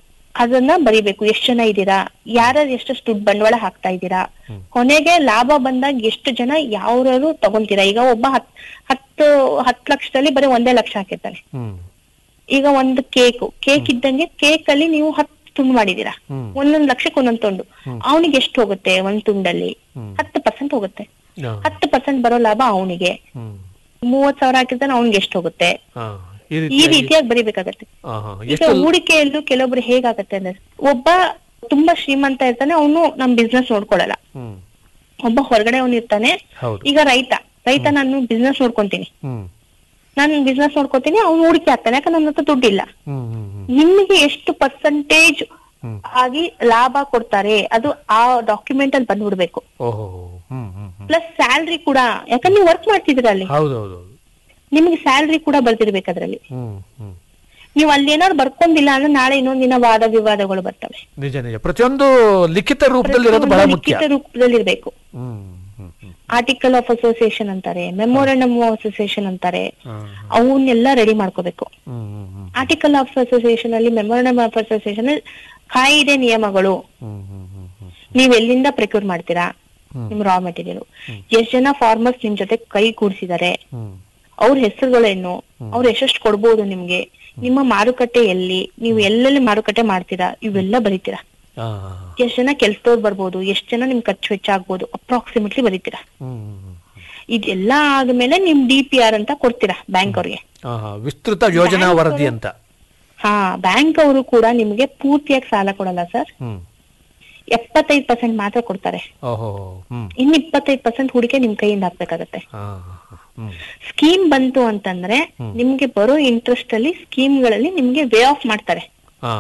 ಅದನ್ನ ಬರಿಬೇಕು ಎಷ್ಟ್ ಜನ ಇದ್ದೀರಾ ಯಾರ್ಯಾರು ಎಷ್ಟೆಷ್ಟು ದುಡ್ಡು ಬಂಡವಾಳ ಹಾಕ್ತಾ ಇದ್ದೀರಾ ಕೊನೆಗೆ ಲಾಭ ಬಂದಾಗ ಎಷ್ಟು ಜನ ಯಾವ್ಯಾರು ತಗೊಂತೀರಾ ಈಗ ಒಬ್ಬ ಹತ್ ಹತ್ತು ಹತ್ತು ಲಕ್ಷದಲ್ಲಿ ಬರೀ ಒಂದೇ ಲಕ್ಷ ಹಾಕಿರ್ತಾನೆ ಹ್ಮ್ ಈಗ ಒಂದು ಕೇಕ್ ಕೇಕ್ ಇದ್ದಂಗೆ ಕೇಕ್ ಅಲ್ಲಿ ನೀವು ಹತ್ತು ತುಂಡು ಮಾಡಿದೀರಾ ಹ್ಮ್. ಒಂದೊಂದ್ ಲಕ್ಷಕ್ಕೆ ಒಂದೊಂದ್ ತುಂಡು ಅವನಿಗೆ ಎಷ್ಟು ಹೋಗುತ್ತೆ ಒಂದ್ ತುಂಡಲ್ಲಿ ಹ್ಮ್. ಹತ್ತು ಪರ್ಸೆಂಟ್ ಹೋಗುತ್ತೆ ಹಾ. ಹತ್ತು ಪರ್ಸೆಂಟ್ ಬರೋ ಲಾಭ ಅವನಿಗೆ ಹ್ಮ್ ಮೂವತ್ ಸಾವಿರ ಹಾಕಿರ್ತಾನೆ ಅವ್ನಿಗೆ ಎಷ್ಟು ಹೋಗುತ್ತೆ ಹಾ ಈ ಈ ರೀತಿ ರೀತಿಯಾಗಿ ಬರೀಬೇಕಾಗತ್ತೆ ಹಾ ಹಾ ಈಗ ಎಷ್ಟು ಹೂಡಿಕೆಯಲ್ಲೂ ಕೆಲವೊಬ್ರು ಹೇಗಾಗತ್ತೆ ಅಂದ್ರೆ ಒಬ್ಬ ತುಂಬಾ ಶ್ರೀಮಂತ ಇರ್ತಾನೆ ಅವನು ನಮ್ ಬಿಸ್ನೆಸ್ ನೋಡ್ಕೊಳಲ್ಲ ಹ್ಮ್ ಒಬ್ಬ ಹೊರಗಡೆ ಅವನು ಇರ್ತಾನೆ ಹೌದು ಈಗ ರೈತ ರೈತ ನಾನು ಬಿಸ್ನೆಸ್ ನೋಡ್ಕೊಂತೀನಿ ಹ್ಮ್ ನಾನು ಬಿಸ್ನೆಸ್ ನೋಡ್ಕೊತೀನಿ ಅವ್ನು ಹೂಡಿಕೆ ಆಗ್ತಾನೆ ಯಾಕಂದ್ರೆ ನನ್ನ ಹತ್ರ ದುಡ್ಡಿಲ್ಲ ಹ್ಮ್ ಹ್ಮ್ ಹ್ಮ್ ನಿಮಗೆ ಎಷ್ಟು ಪರ್ಸೆಂಟೇಜ್ ಹ್ಮ್. ಆಗಿ ಲಾಭ ಕೊಡ್ತಾರೆ ಅದು ಆ ಡಾಕ್ಯುಮೆಂಟ್ ಅಲ್ಲಿ ಬಂದ್ಬಿಡ್ಬೇಕು ಓಹೋ ಹ್ಮ್ ಹ್ಮ್ ಹ್ಮ್ ಪ್ಲಸ್ ಸ್ಯಾಲ್ರಿ ಕೂಡ ಯಾಕಂದ್ರೆ ನೀವು ವರ್ಕ್ ಮಾಡ್ತಿದ್ದೀರ ಅಲ್ಲಿ ಹೌದು ಹೌದು ಹೌದು ನಿಮ್ಗೆ ಸ್ಯಾಲ್ರಿ ಕೂಡ ಬರ್ದಿರ್ಬೇಕು ಅದ್ರಲ್ಲಿ ಹ್ಮ್ ಹ್ಮ್ ನೀವು ಅಲ್ಲಿ ಏನಾದ್ರು ಬರ್ಕೊಂಡಿಲ್ಲ ಅಂದ್ರೆ ನಾಳೆ ಇನ್ನೊಂದ್ ದಿನ ವಾದ ವಿವಾದಗಳು ಬರ್ತವೆ ನಿಜ ನಿಜ ಪ್ರತಿಯೊಂದು ಲಿಖಿತ ರೂಪದಲ್ಲಿ ಇರೋದು ಬಹಳ ಮುಖ್ಯ ಲಿಖಿತ ರೂಪದಲ್ಲಿ ಇರ್ಬೇಕು ಹ್ಮ್ ಹ್ಮ್ ಹ್ಮ್ ಆರ್ಟಿಕಲ್ ಆಫ್ ಅಸೋಸಿಯೇಷನ್ ಅಂತಾರೆ ಮೆಮೋರಂಡಮ್ ಆಫ್ ಅಸೋಸಿಯೇಷನ್ ಅಂತಾರೆ ಹಾ, ಅವನ್ನೆಲ್ಲ ರೆಡಿ ಮಾಡ್ಕೋಬೇಕು ಹ್ಮ್ ಹ್ಮ್ ಹ್ಮ್ ಆರ್ಟಿಕಲ್ ಆಫ್ ಅಸೋಸಿಯೇಷನ್ ಅಲ್ಲಿ ಮೆಮೋರಂಡಮ್ ಆಫ್ ಅಸೋಸಿಯೇಷನ್ ಕಾಯಿದೆ ನಿಯಮಗಳು ಹ್ಮ್ ಹ್ಮ್ ಹ್ಮ್ ಹ್ಮ್ ನೀವ್ ಎಲ್ಲಿಂದ ಪ್ರಕ್ಯೂರ್ ಮಾಡ್ತೀರಾ ನಿಮ್ ರಾ ಮೆಟೀರಿಯಲ್ ಎಷ್ಟ್ ಜನ ಫಾರ್ಮರ್ಸ್ ನಿಮ್ ಜೊತೆ ಕೈ ಕೂಡ್ಸಿದ್ದಾರೆ ಹ್ಮ್ ಅವ್ರ ಹೆಸರುಗಳೇನು ಅವ್ರು ಎಷ್ಟೆಷ್ಟು ಕೊಡ್ಬೋದು ನಿಮ್ಗೆ ನಿಮ್ಮ ಮಾರುಕಟ್ಟೆ ಎಲ್ಲಿ ನೀವು ಎಲ್ಲೆಲ್ಲಿ ಮಾರುಕಟ್ಟೆ ಮಾಡ್ತೀರಾ ಇವೆಲ್ಲ ಬರೀತೀರಾ ಹಾ, ಎಷ್ಟ್ ಜನ ಕೆಲ್ಸದವ್ರು ಬರ್ಬೋದು ಎಷ್ಟ್ ಜನ ನಿಮ್ ಖರ್ಚು ವೆಚ್ಚ ಆಗ್ಬೋದು ಅಪ್ರಾಕ್ಸಿಮೇಟ್ಲಿ ಬರೀತೀರಾ ಹ್ಮ್ ಹ್ಮ್ ಹ್ಮ್. ಇದೆಲ್ಲ ಆದ್ಮೇಲೆ ನಿಮ್ ಡಿ ಪಿ ಆರ್ ಅಂತ ಕೊಡ್ತೀರಾ ಬ್ಯಾಂಕ್ ಅವ್ರಿಗೆ ಹಾ, ಹಾ. ವಿಸ್ತೃತ ಯೋಜನಾ ವರದಿ ಅಂತ ಹಾ ಬ್ಯಾಂಕ್ ಅವರು ಕೂಡ ನಿಮ್ಗೆ ಪೂರ್ತಿಯಾಗಿ ಸಾಲ ಕೊಡಲ್ಲ ಸರ್ ಹ್ಮ್ ಎಪ್ಪತ್ತೈದು ಪರ್ಸೆಂಟ್ ಮಾತ್ರ ಕೊಡ್ತಾರೆ ಓಹೋ ಹ್ಮ್ ಇನ್ ಇಪ್ಪತ್ತೈದು ಪರ್ಸೆಂಟ್ ಹೂಡಿಕೆ ನಿಮ್ ಕೈಯಿಂದ ಹಾಕ್ಬೇಕಾಗತ್ತೆ ಹಾ ಹಾ, ಹ್ಮ್ ಸ್ಕೀಮ್ ಬಂತು ಅಂತಂದ್ರೆ ನಿಮ್ಗೆ ಬರೋ ಇಂಟ್ರೆಸ್ಟ್ ಅಲ್ಲಿ ಸ್ಕೀಮ್ಗಳಲ್ಲಿ ನಿಮ್ಗೆ ವೇ ಆಫ್ ಮಾಡ್ತಾರೆ ಹಾ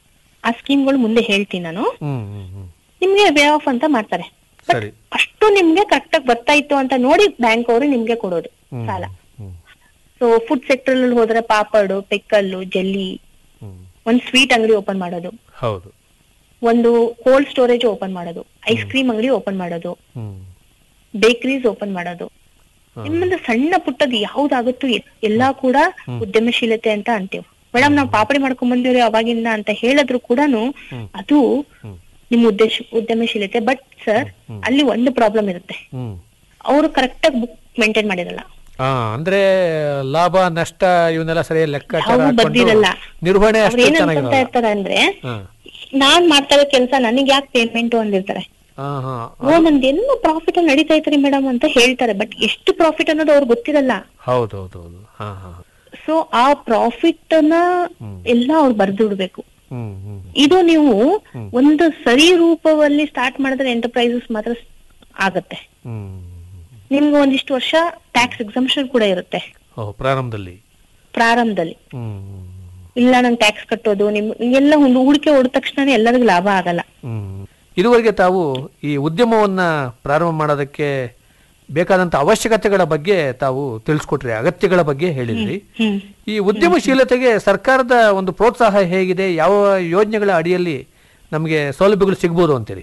ಆ ಸ್ಕೀಮ್ಗಳು ಮುಂದೆ ಹೇಳ್ತೀನಿ ನಾನು ಹ್ಮ್ ಹ್ಮ್ ಹ್ಮ್ ನಿಮ್ಗೆ ವೇ ಆಫ್ ಅಂತ ಮಾಡ್ತಾರೆ ಸರಿ ಅಷ್ಟು ನಿಮ್ಗೆ ಕರೆಕ್ಟ್ ಆಗಿ ಬರ್ತಾ ಇತ್ತು ಅಂತ ನೋಡಿ ಬ್ಯಾಂಕ್ ಅವರು ನಿಮ್ಗೆ ಕೊಡೋದು ಹ್ಮ್ ಸಾಲ ಹ್ಮ್ ಸೊ ಫುಡ್ ಸೆಕ್ಟರ್ ಅಲ್ಲಿ ಹೋದ್ರೆ ಪಾಪಡು ಪೆಕ್ಕಲ್ಲು ಜೆಲ್ಲಿ ಹ್ಮ್ ಒಂದ್ ಸ್ವೀಟ್ ಅಂಗಡಿ ಓಪನ್ ಮಾಡೋದು ಹೌದು ಒಂದು ಕೋಲ್ಡ್ ಸ್ಟೋರೇಜ್ ಓಪನ್ ಮಾಡೋದು ಐಸ್ ಕ್ರೀಮ್ ಅಂಗಡಿ ಓಪನ್ ಮಾಡೋದು ಹ್ಮ್ ಬೇಕರೀಸ್ ಓಪನ್ ಮಾಡೋದು ನಿಮ್ಮಂತ ಸಣ್ಣ ಪುಟ್ಟದ್ ಯಾವ್ದಾಗುತ್ತೋ ಎ- ಎಲ್ಲಾ ಕೂಡ ಉದ್ಯಮಶೀಲತೆ ಅಂತ ಅಂತೀವಿ ಮೇಡಮ್ ನಾವು ಪಾಪಡಿ ಮಾಡ್ಕೊಂಡ್ ಬಂದಿವ್ರಿ ಅವಾಗಿಂದ ಅಂತ ಹೇಳಿದ್ರು ಕೂಡ ಅದು ನಿಮ್ ಉದ್ದೇಶ ಉದ್ಯಮಶೀಲತೆ ಬಟ್ ಸರ್ ಅಲ್ಲಿ ಒಂದು ಪ್ರಾಬ್ಲಮ್ ಇರುತ್ತೆ ಹ್ಮ್ ಅವರು ಕರೆಕ್ಟ್ ಆಗಿ ಬುಕ್ ಮೇಂಟೈನ್ ಮಾಡಿರಲ್ಲ ಹಾ ಅಂದ್ರೆ ಲಾಭ ನಷ್ಟ ಇವನ್ನೆಲ್ಲ ಸರಿಯಾಗಿ ಲೆಕ್ಕಾಚಾರ ಯಾವ ಹಾಕೊಂಡು ಬರ್ದಿರಲ್ಲ. ನಿರ್ವಹಣೆ ಅವ್ರು ಅಷ್ಟು ಏನ್ ಅನ್ಕೊಂತ ಚೆನ್ನಾಗಿರಲ್ಲ ಇರ್ತಾರೆ ಅಂದ್ರೆ ಹಾ ನಾನ್ ಮಾಡ್ತಾ ಇರೋ ಕೆಲಸ ನನಗೆ ಯಾಕೆ ಪೇಮೆಂಟ್ ಅಂದಿರ್ತಾರೆ ಹಾ ಹಾ ಓ ನಂದೆಲ್ಲ ಪ್ರಾಫಿಟ್ ಅಲ್ಲಿ ನಡೀತಾ ಐತ್ರಿ ಮೇಡಮ್ ಅಂತ ಹೇಳ್ತಾರೆ ಬಟ್ ಎಷ್ಟು ಪ್ರಾಫಿಟ್ ಅನ್ನೋದು ಅವ್ರಿಗೆ ಗೊತ್ತಿರಲ್ಲ ಹೌದು ಹೌದು ಹೌದು ಹಾ ಹಾ ಸೊ ಆ ಪ್ರಾಫಿಟ್ ನ ಎಲ್ಲ ಅವ್ರು ಬರ್ದಿಡ್ಬೇಕು ಹ್ಮ್ ಹ್ಮ್ ಇದು ನೀವು ಒಂದು ಸರಿ ರೂಪದಲ್ಲಿ ಸ್ಟಾರ್ಟ್ ಮಾಡಿದ್ರೆ ಎಂಟರ್ಪ್ರೈಸಸ್ ಮಾತ್ರ ಸ್- ಆಗತ್ತೆ ಹ್ಮ್ ನಿಮ್ಗೆ ಒಂದಿಷ್ಟು ವರ್ಷ ಟ್ಯಾಕ್ಸ್ ಎಕ್ಸಂಪ್ಷನ್ ಕೂಡ ಇರುತ್ತೆ ಓ ಪ್ರಾರಂಭದಲ್ಲಿ ಪ್ರಾರಂಭದಲ್ಲಿ ಹ್ಮ್ ಹ್ಮ್ ಇಲ್ಲ ನಂಗೆ ಟ್ಯಾಕ್ಸ್ ಕಟ್ಟೋದು ನಿಮ್ ಎಲ್ಲ ಒಂದು ಹೂಡಿಕೆ ಹೊಡೆದ ತಕ್ಷಣ ಎಲ್ಲರಿಗೂ ಲಾಭ ಆಗಲ್ಲ ಹ್ಮ್ ಇದುವರೆಗೆ ತಾವು ಈ ಉದ್ಯಮವನ್ನ ಪ್ರಾರಂಭ ಮಾಡೋದಕ್ಕೆ ಬೇಕಾದಂತ ಅವಶ್ಯಕತೆಗಳ ಬಗ್ಗೆ ತಾವು ತಿಳಿಸ್ಕೊಟ್ರಿ ಅಗತ್ಯಗಳ ಬಗ್ಗೆ ಹೇಳಿದ್ರಿ ಹ್ಮ್ ಈ ಉದ್ಯಮಶೀಲತೆಗೆ ಸರ್ಕಾರದ ಒಂದು ಪ್ರೋತ್ಸಾಹ ಹೇಗಿದೆ ಯಾವ ಯೋಜನೆಗಳ ಅಡಿಯಲ್ಲಿ ನಮಗೆ ಸೌಲಭ್ಯಗಳು ಸಿಗ್ಬೋದು ಅಂತೀರಿ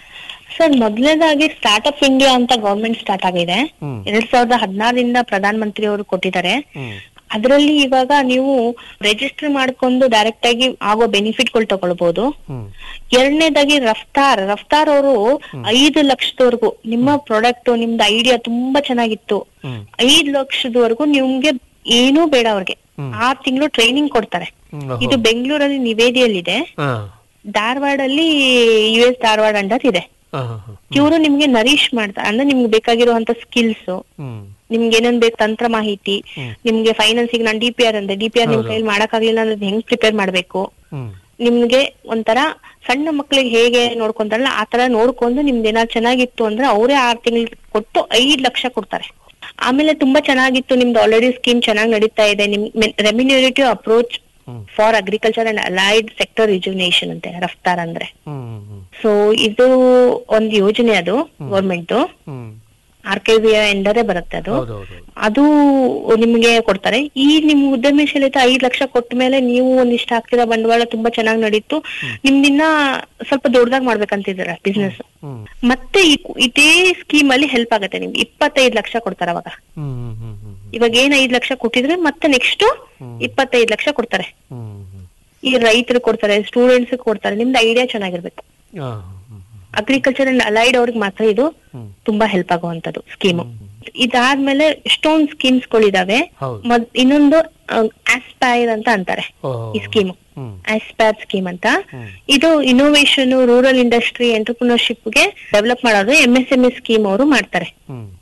ಸರ್ ಮೊದಲನೇದಾಗಿ ಸ್ಟಾರ್ಟ್ಅಪ್ ಇಂಡಿಯಾ ಅಂತ ಗವರ್ಮೆಂಟ್ ಸ್ಟಾರ್ಟ್ ಆಗಿದೆ ಹ್ಮ್. ಎರಡ್ ಸಾವಿರದ ಹದಿನಾರರಿಂದ ಪ್ರಧಾನ ಮಂತ್ರಿ ಅವರು ಕೊಟ್ಟಿದ್ದಾರೆ ಹ್ಮ್ ಅದರಲ್ಲಿ ಇವಾಗ ನೀವು ರಿಜಿಸ್ಟರ್ ಮಾಡ್ಕೊಂಡು ಡೈರೆಕ್ಟ್ ಆಗಿ ಆಗೋ ಬೆನಿಫಿಟ್ ಗಳು ತಗೊಳ್ಬಹುದು ಹ್ಮ್ ಎರಡನೇದಾಗಿ ರಫ್ತಾರ್ ರಫ್ತಾರ್ ಅವರು ಐದು ಲಕ್ಷದವರೆಗೂ ನಿಮ್ಮ ಪ್ರಾಡಕ್ಟ್ ನಿಮ್ದು ಐಡಿಯಾ ತುಂಬಾ ಚೆನ್ನಾಗಿತ್ತು ಹ್ಮ್. ಐದು ಲಕ್ಷದವರೆಗೂ ನಿಮ್ಗೆ ಏನೂ ಬೇಡ ಅವ್ರಿಗೆ ಆರ್ ತಿಂಗಳು ಟ್ರೈನಿಂಗ್ ಕೊಡ್ತಾರೆ ಹ್ಮ್, ಓಹೋ. ಇದು ಬೆಂಗಳೂರಲ್ಲಿ ನಿವೇದಿಯಲ್ಲಿದೆ ಹಾ ಧಾರವಾಡಲ್ಲಿ ಯು ಎಸ್ ಧಾರವಾಡ ಅಂಡರ್ ಇದೆ ಹಾ ಹಾ ಹಾ. ಇವರು ನಿಮ್ಗೆ ನರೀಶ್ ಮಾಡ್ತಾರೆ ಅಂದ್ರೆ ನಿಮ್ಗೆ ಬೇಕಾಗಿರುವಂತ ಸ್ಕಿಲ್ಸ್ ಹ್ಮ್ ನಿಮ್ಗೆ ಏನೇನ್ ಬೇಕು ತಂತ್ರ ಮಾಹಿತಿ ನಿಮ್ಗೆ ಫೈನಾನ್ಸ್ ಈಗ ನಾನು ಡಿ ಪಿ ಆರ್ ಅಂದೆ ಡಿ ಪಿ ಆರ್ ನಿಮ್ ಕೈಲಿ ಮಾಡಕ್ಕಾಗ್ಲಿಲ್ಲ ಅಂದ್ರೆ ಅದ್ ಹೆಂಗ್ ಪ್ರಿಪೇರ್ ಮಾಡ್ಬೇಕು ಹ್ಮ್ ನಿಮ್ಗೆ ಒಂಥರ ಸಣ್ಣ ಮಕ್ಳಿಗೆ ಹೇಗೆ ನೋಡ್ಕೊಂತಾರಲ್ಲ ಆ ತರ ನೋಡ್ಕೊಂಡು ನಿಮ್ದು ಏನಾದ್ರು ಚೆನ್ನಾಗಿತ್ತು ಅಂದ್ರೆ ಅವರೇ ಆರ್ ತಿಂಗಳು ಕೊಟ್ಟು ಐದ್ ಲಕ್ಷ ಕೊಡ್ತಾರೆ ಆಮೇಲೆ ತುಂಬಾ ಚೆನ್ನಾಗಿತ್ತು ನಿಮ್ದು ಆಲ್ರೆಡಿ ಸ್ಕೀಮ್ ಚೆನ್ನಾಗಿ ನಡೀತಾ ಇದೆ ನಿಮ್ remunerative approach for agriculture and allied sector rejuvenation ಅಂತೆ ರಫ್ತಾರ್ ಅಂದ್ರೆ ಹ್ಮ್ ಹ್ಮ್ ಸೊ ಇದು ಒಂದು ಯೋಜನೆ ಅದು ಗೌರ್ಮೆಂಟ್ ಹ್ಮ್ ಆರ್ ಕೆ ವಿ ಎಂಡರೇ ಬರುತ್ತೆ ಅದು ಹೌದೌದು ಅದು ನಿಮ್ಗೆ ಕೊಡ್ತಾರೆ ಈ ನಿಮ್ ಉದ್ಯಮಶೀಲತೆ ಐದ್ ಲಕ್ಷ ಕೊಟ್ಟ ಮೇಲೆ ನೀವು ಒಂದಿಷ್ಟು ಹಾಕ್ತಿರೋ ಬಂಡವಾಳ ತುಂಬಾ ಚೆನ್ನಾಗಿ ನಡೀತು ನಿಮ್ದಿನ್ನ ಸ್ವಲ್ಪ ದೊಡ್ಡದಾಗಿ ಮಾಡ್ಬೇಕಂತಿದ್ದೀರ ಬಿಸ್ನೆಸ್ ಹ್ಮ್ ಮತ್ತೆ ಈ- ಇದೇ ಸ್ಕೀಮ್ ಅಲ್ಲಿ ಹೆಲ್ಪ್ ಆಗುತ್ತೆ ನಿಮ್ಗೆ ಇಪ್ಪತ್ತೈದು ಲಕ್ಷ ಕೊಡ್ತಾರೆ ಅವಾಗ ಹ್ಮ್ ಹ್ಮ್ ಹ್ಮ್ ಹ್ಮ್ ಇವಾಗ ಏನ್ ಐದ್ ಲಕ್ಷ ಕೊಟ್ಟಿದ್ರೆ ಮತ್ತೆ ನೆಕ್ಸ್ಟ್ ಇಪ್ಪತ್ತೈದು ಲಕ್ಷ ಕೊಡ್ತಾರೆ ಹ್ಮ್ ಹ್ಮ್ ಈ ರೈತರು ಕೊಡ್ತಾರೆ ಸ್ಟೂಡೆಂಟ್ಸ್ ಕೊಡ್ತಾರೆ ನಿಮ್ದು ಐಡಿಯಾ ಚೆನ್ನಾಗಿರ್ಬೇಕು ಹಾ ಹ್ಮ್ ಅಗ್ರಿಕಲ್ಚರ್ ಅಂಡ್ ಅಲೈಡ್ ಅವ್ರಿಗೆ ಮಾತ್ರ ಇದು ತುಂಬಾ ಹೆಲ್ಪ್ ಆಗುವಂತದ್ದು ಸ್ಕೀಮು ಇದಾದ್ಮೇಲೆ ಎಷ್ಟೊಂದ್ ಸ್ಕೀಮ್ಸ್ ಗಳಿದಾವೆ ಹೌದು. ಮತ್ ಇನ್ನೊಂದು ಆಸ್ಪೈರ್ ಅಂತ ಅಂತಾರೆ ಓಹೋ. ಈ ಸ್ಕೀಮ್ ಹ್ಮ್ ಆಸ್ಪೈರ್ ಸ್ಕೀಮ್ ಅಂತ ಇದು ಇನೋವೇಷನ್ ರೂರಲ್ ಇಂಡಸ್ಟ್ರಿ ಎಂಟರ್ಪ್ರಿನರ್ಶಿಪ್ ಗೆ ಡೆವಲಪ್ ಮಾಡೋದು M S M S scheme ಅವರು ಮಾಡ್ತಾರೆ ಹ್ಮ್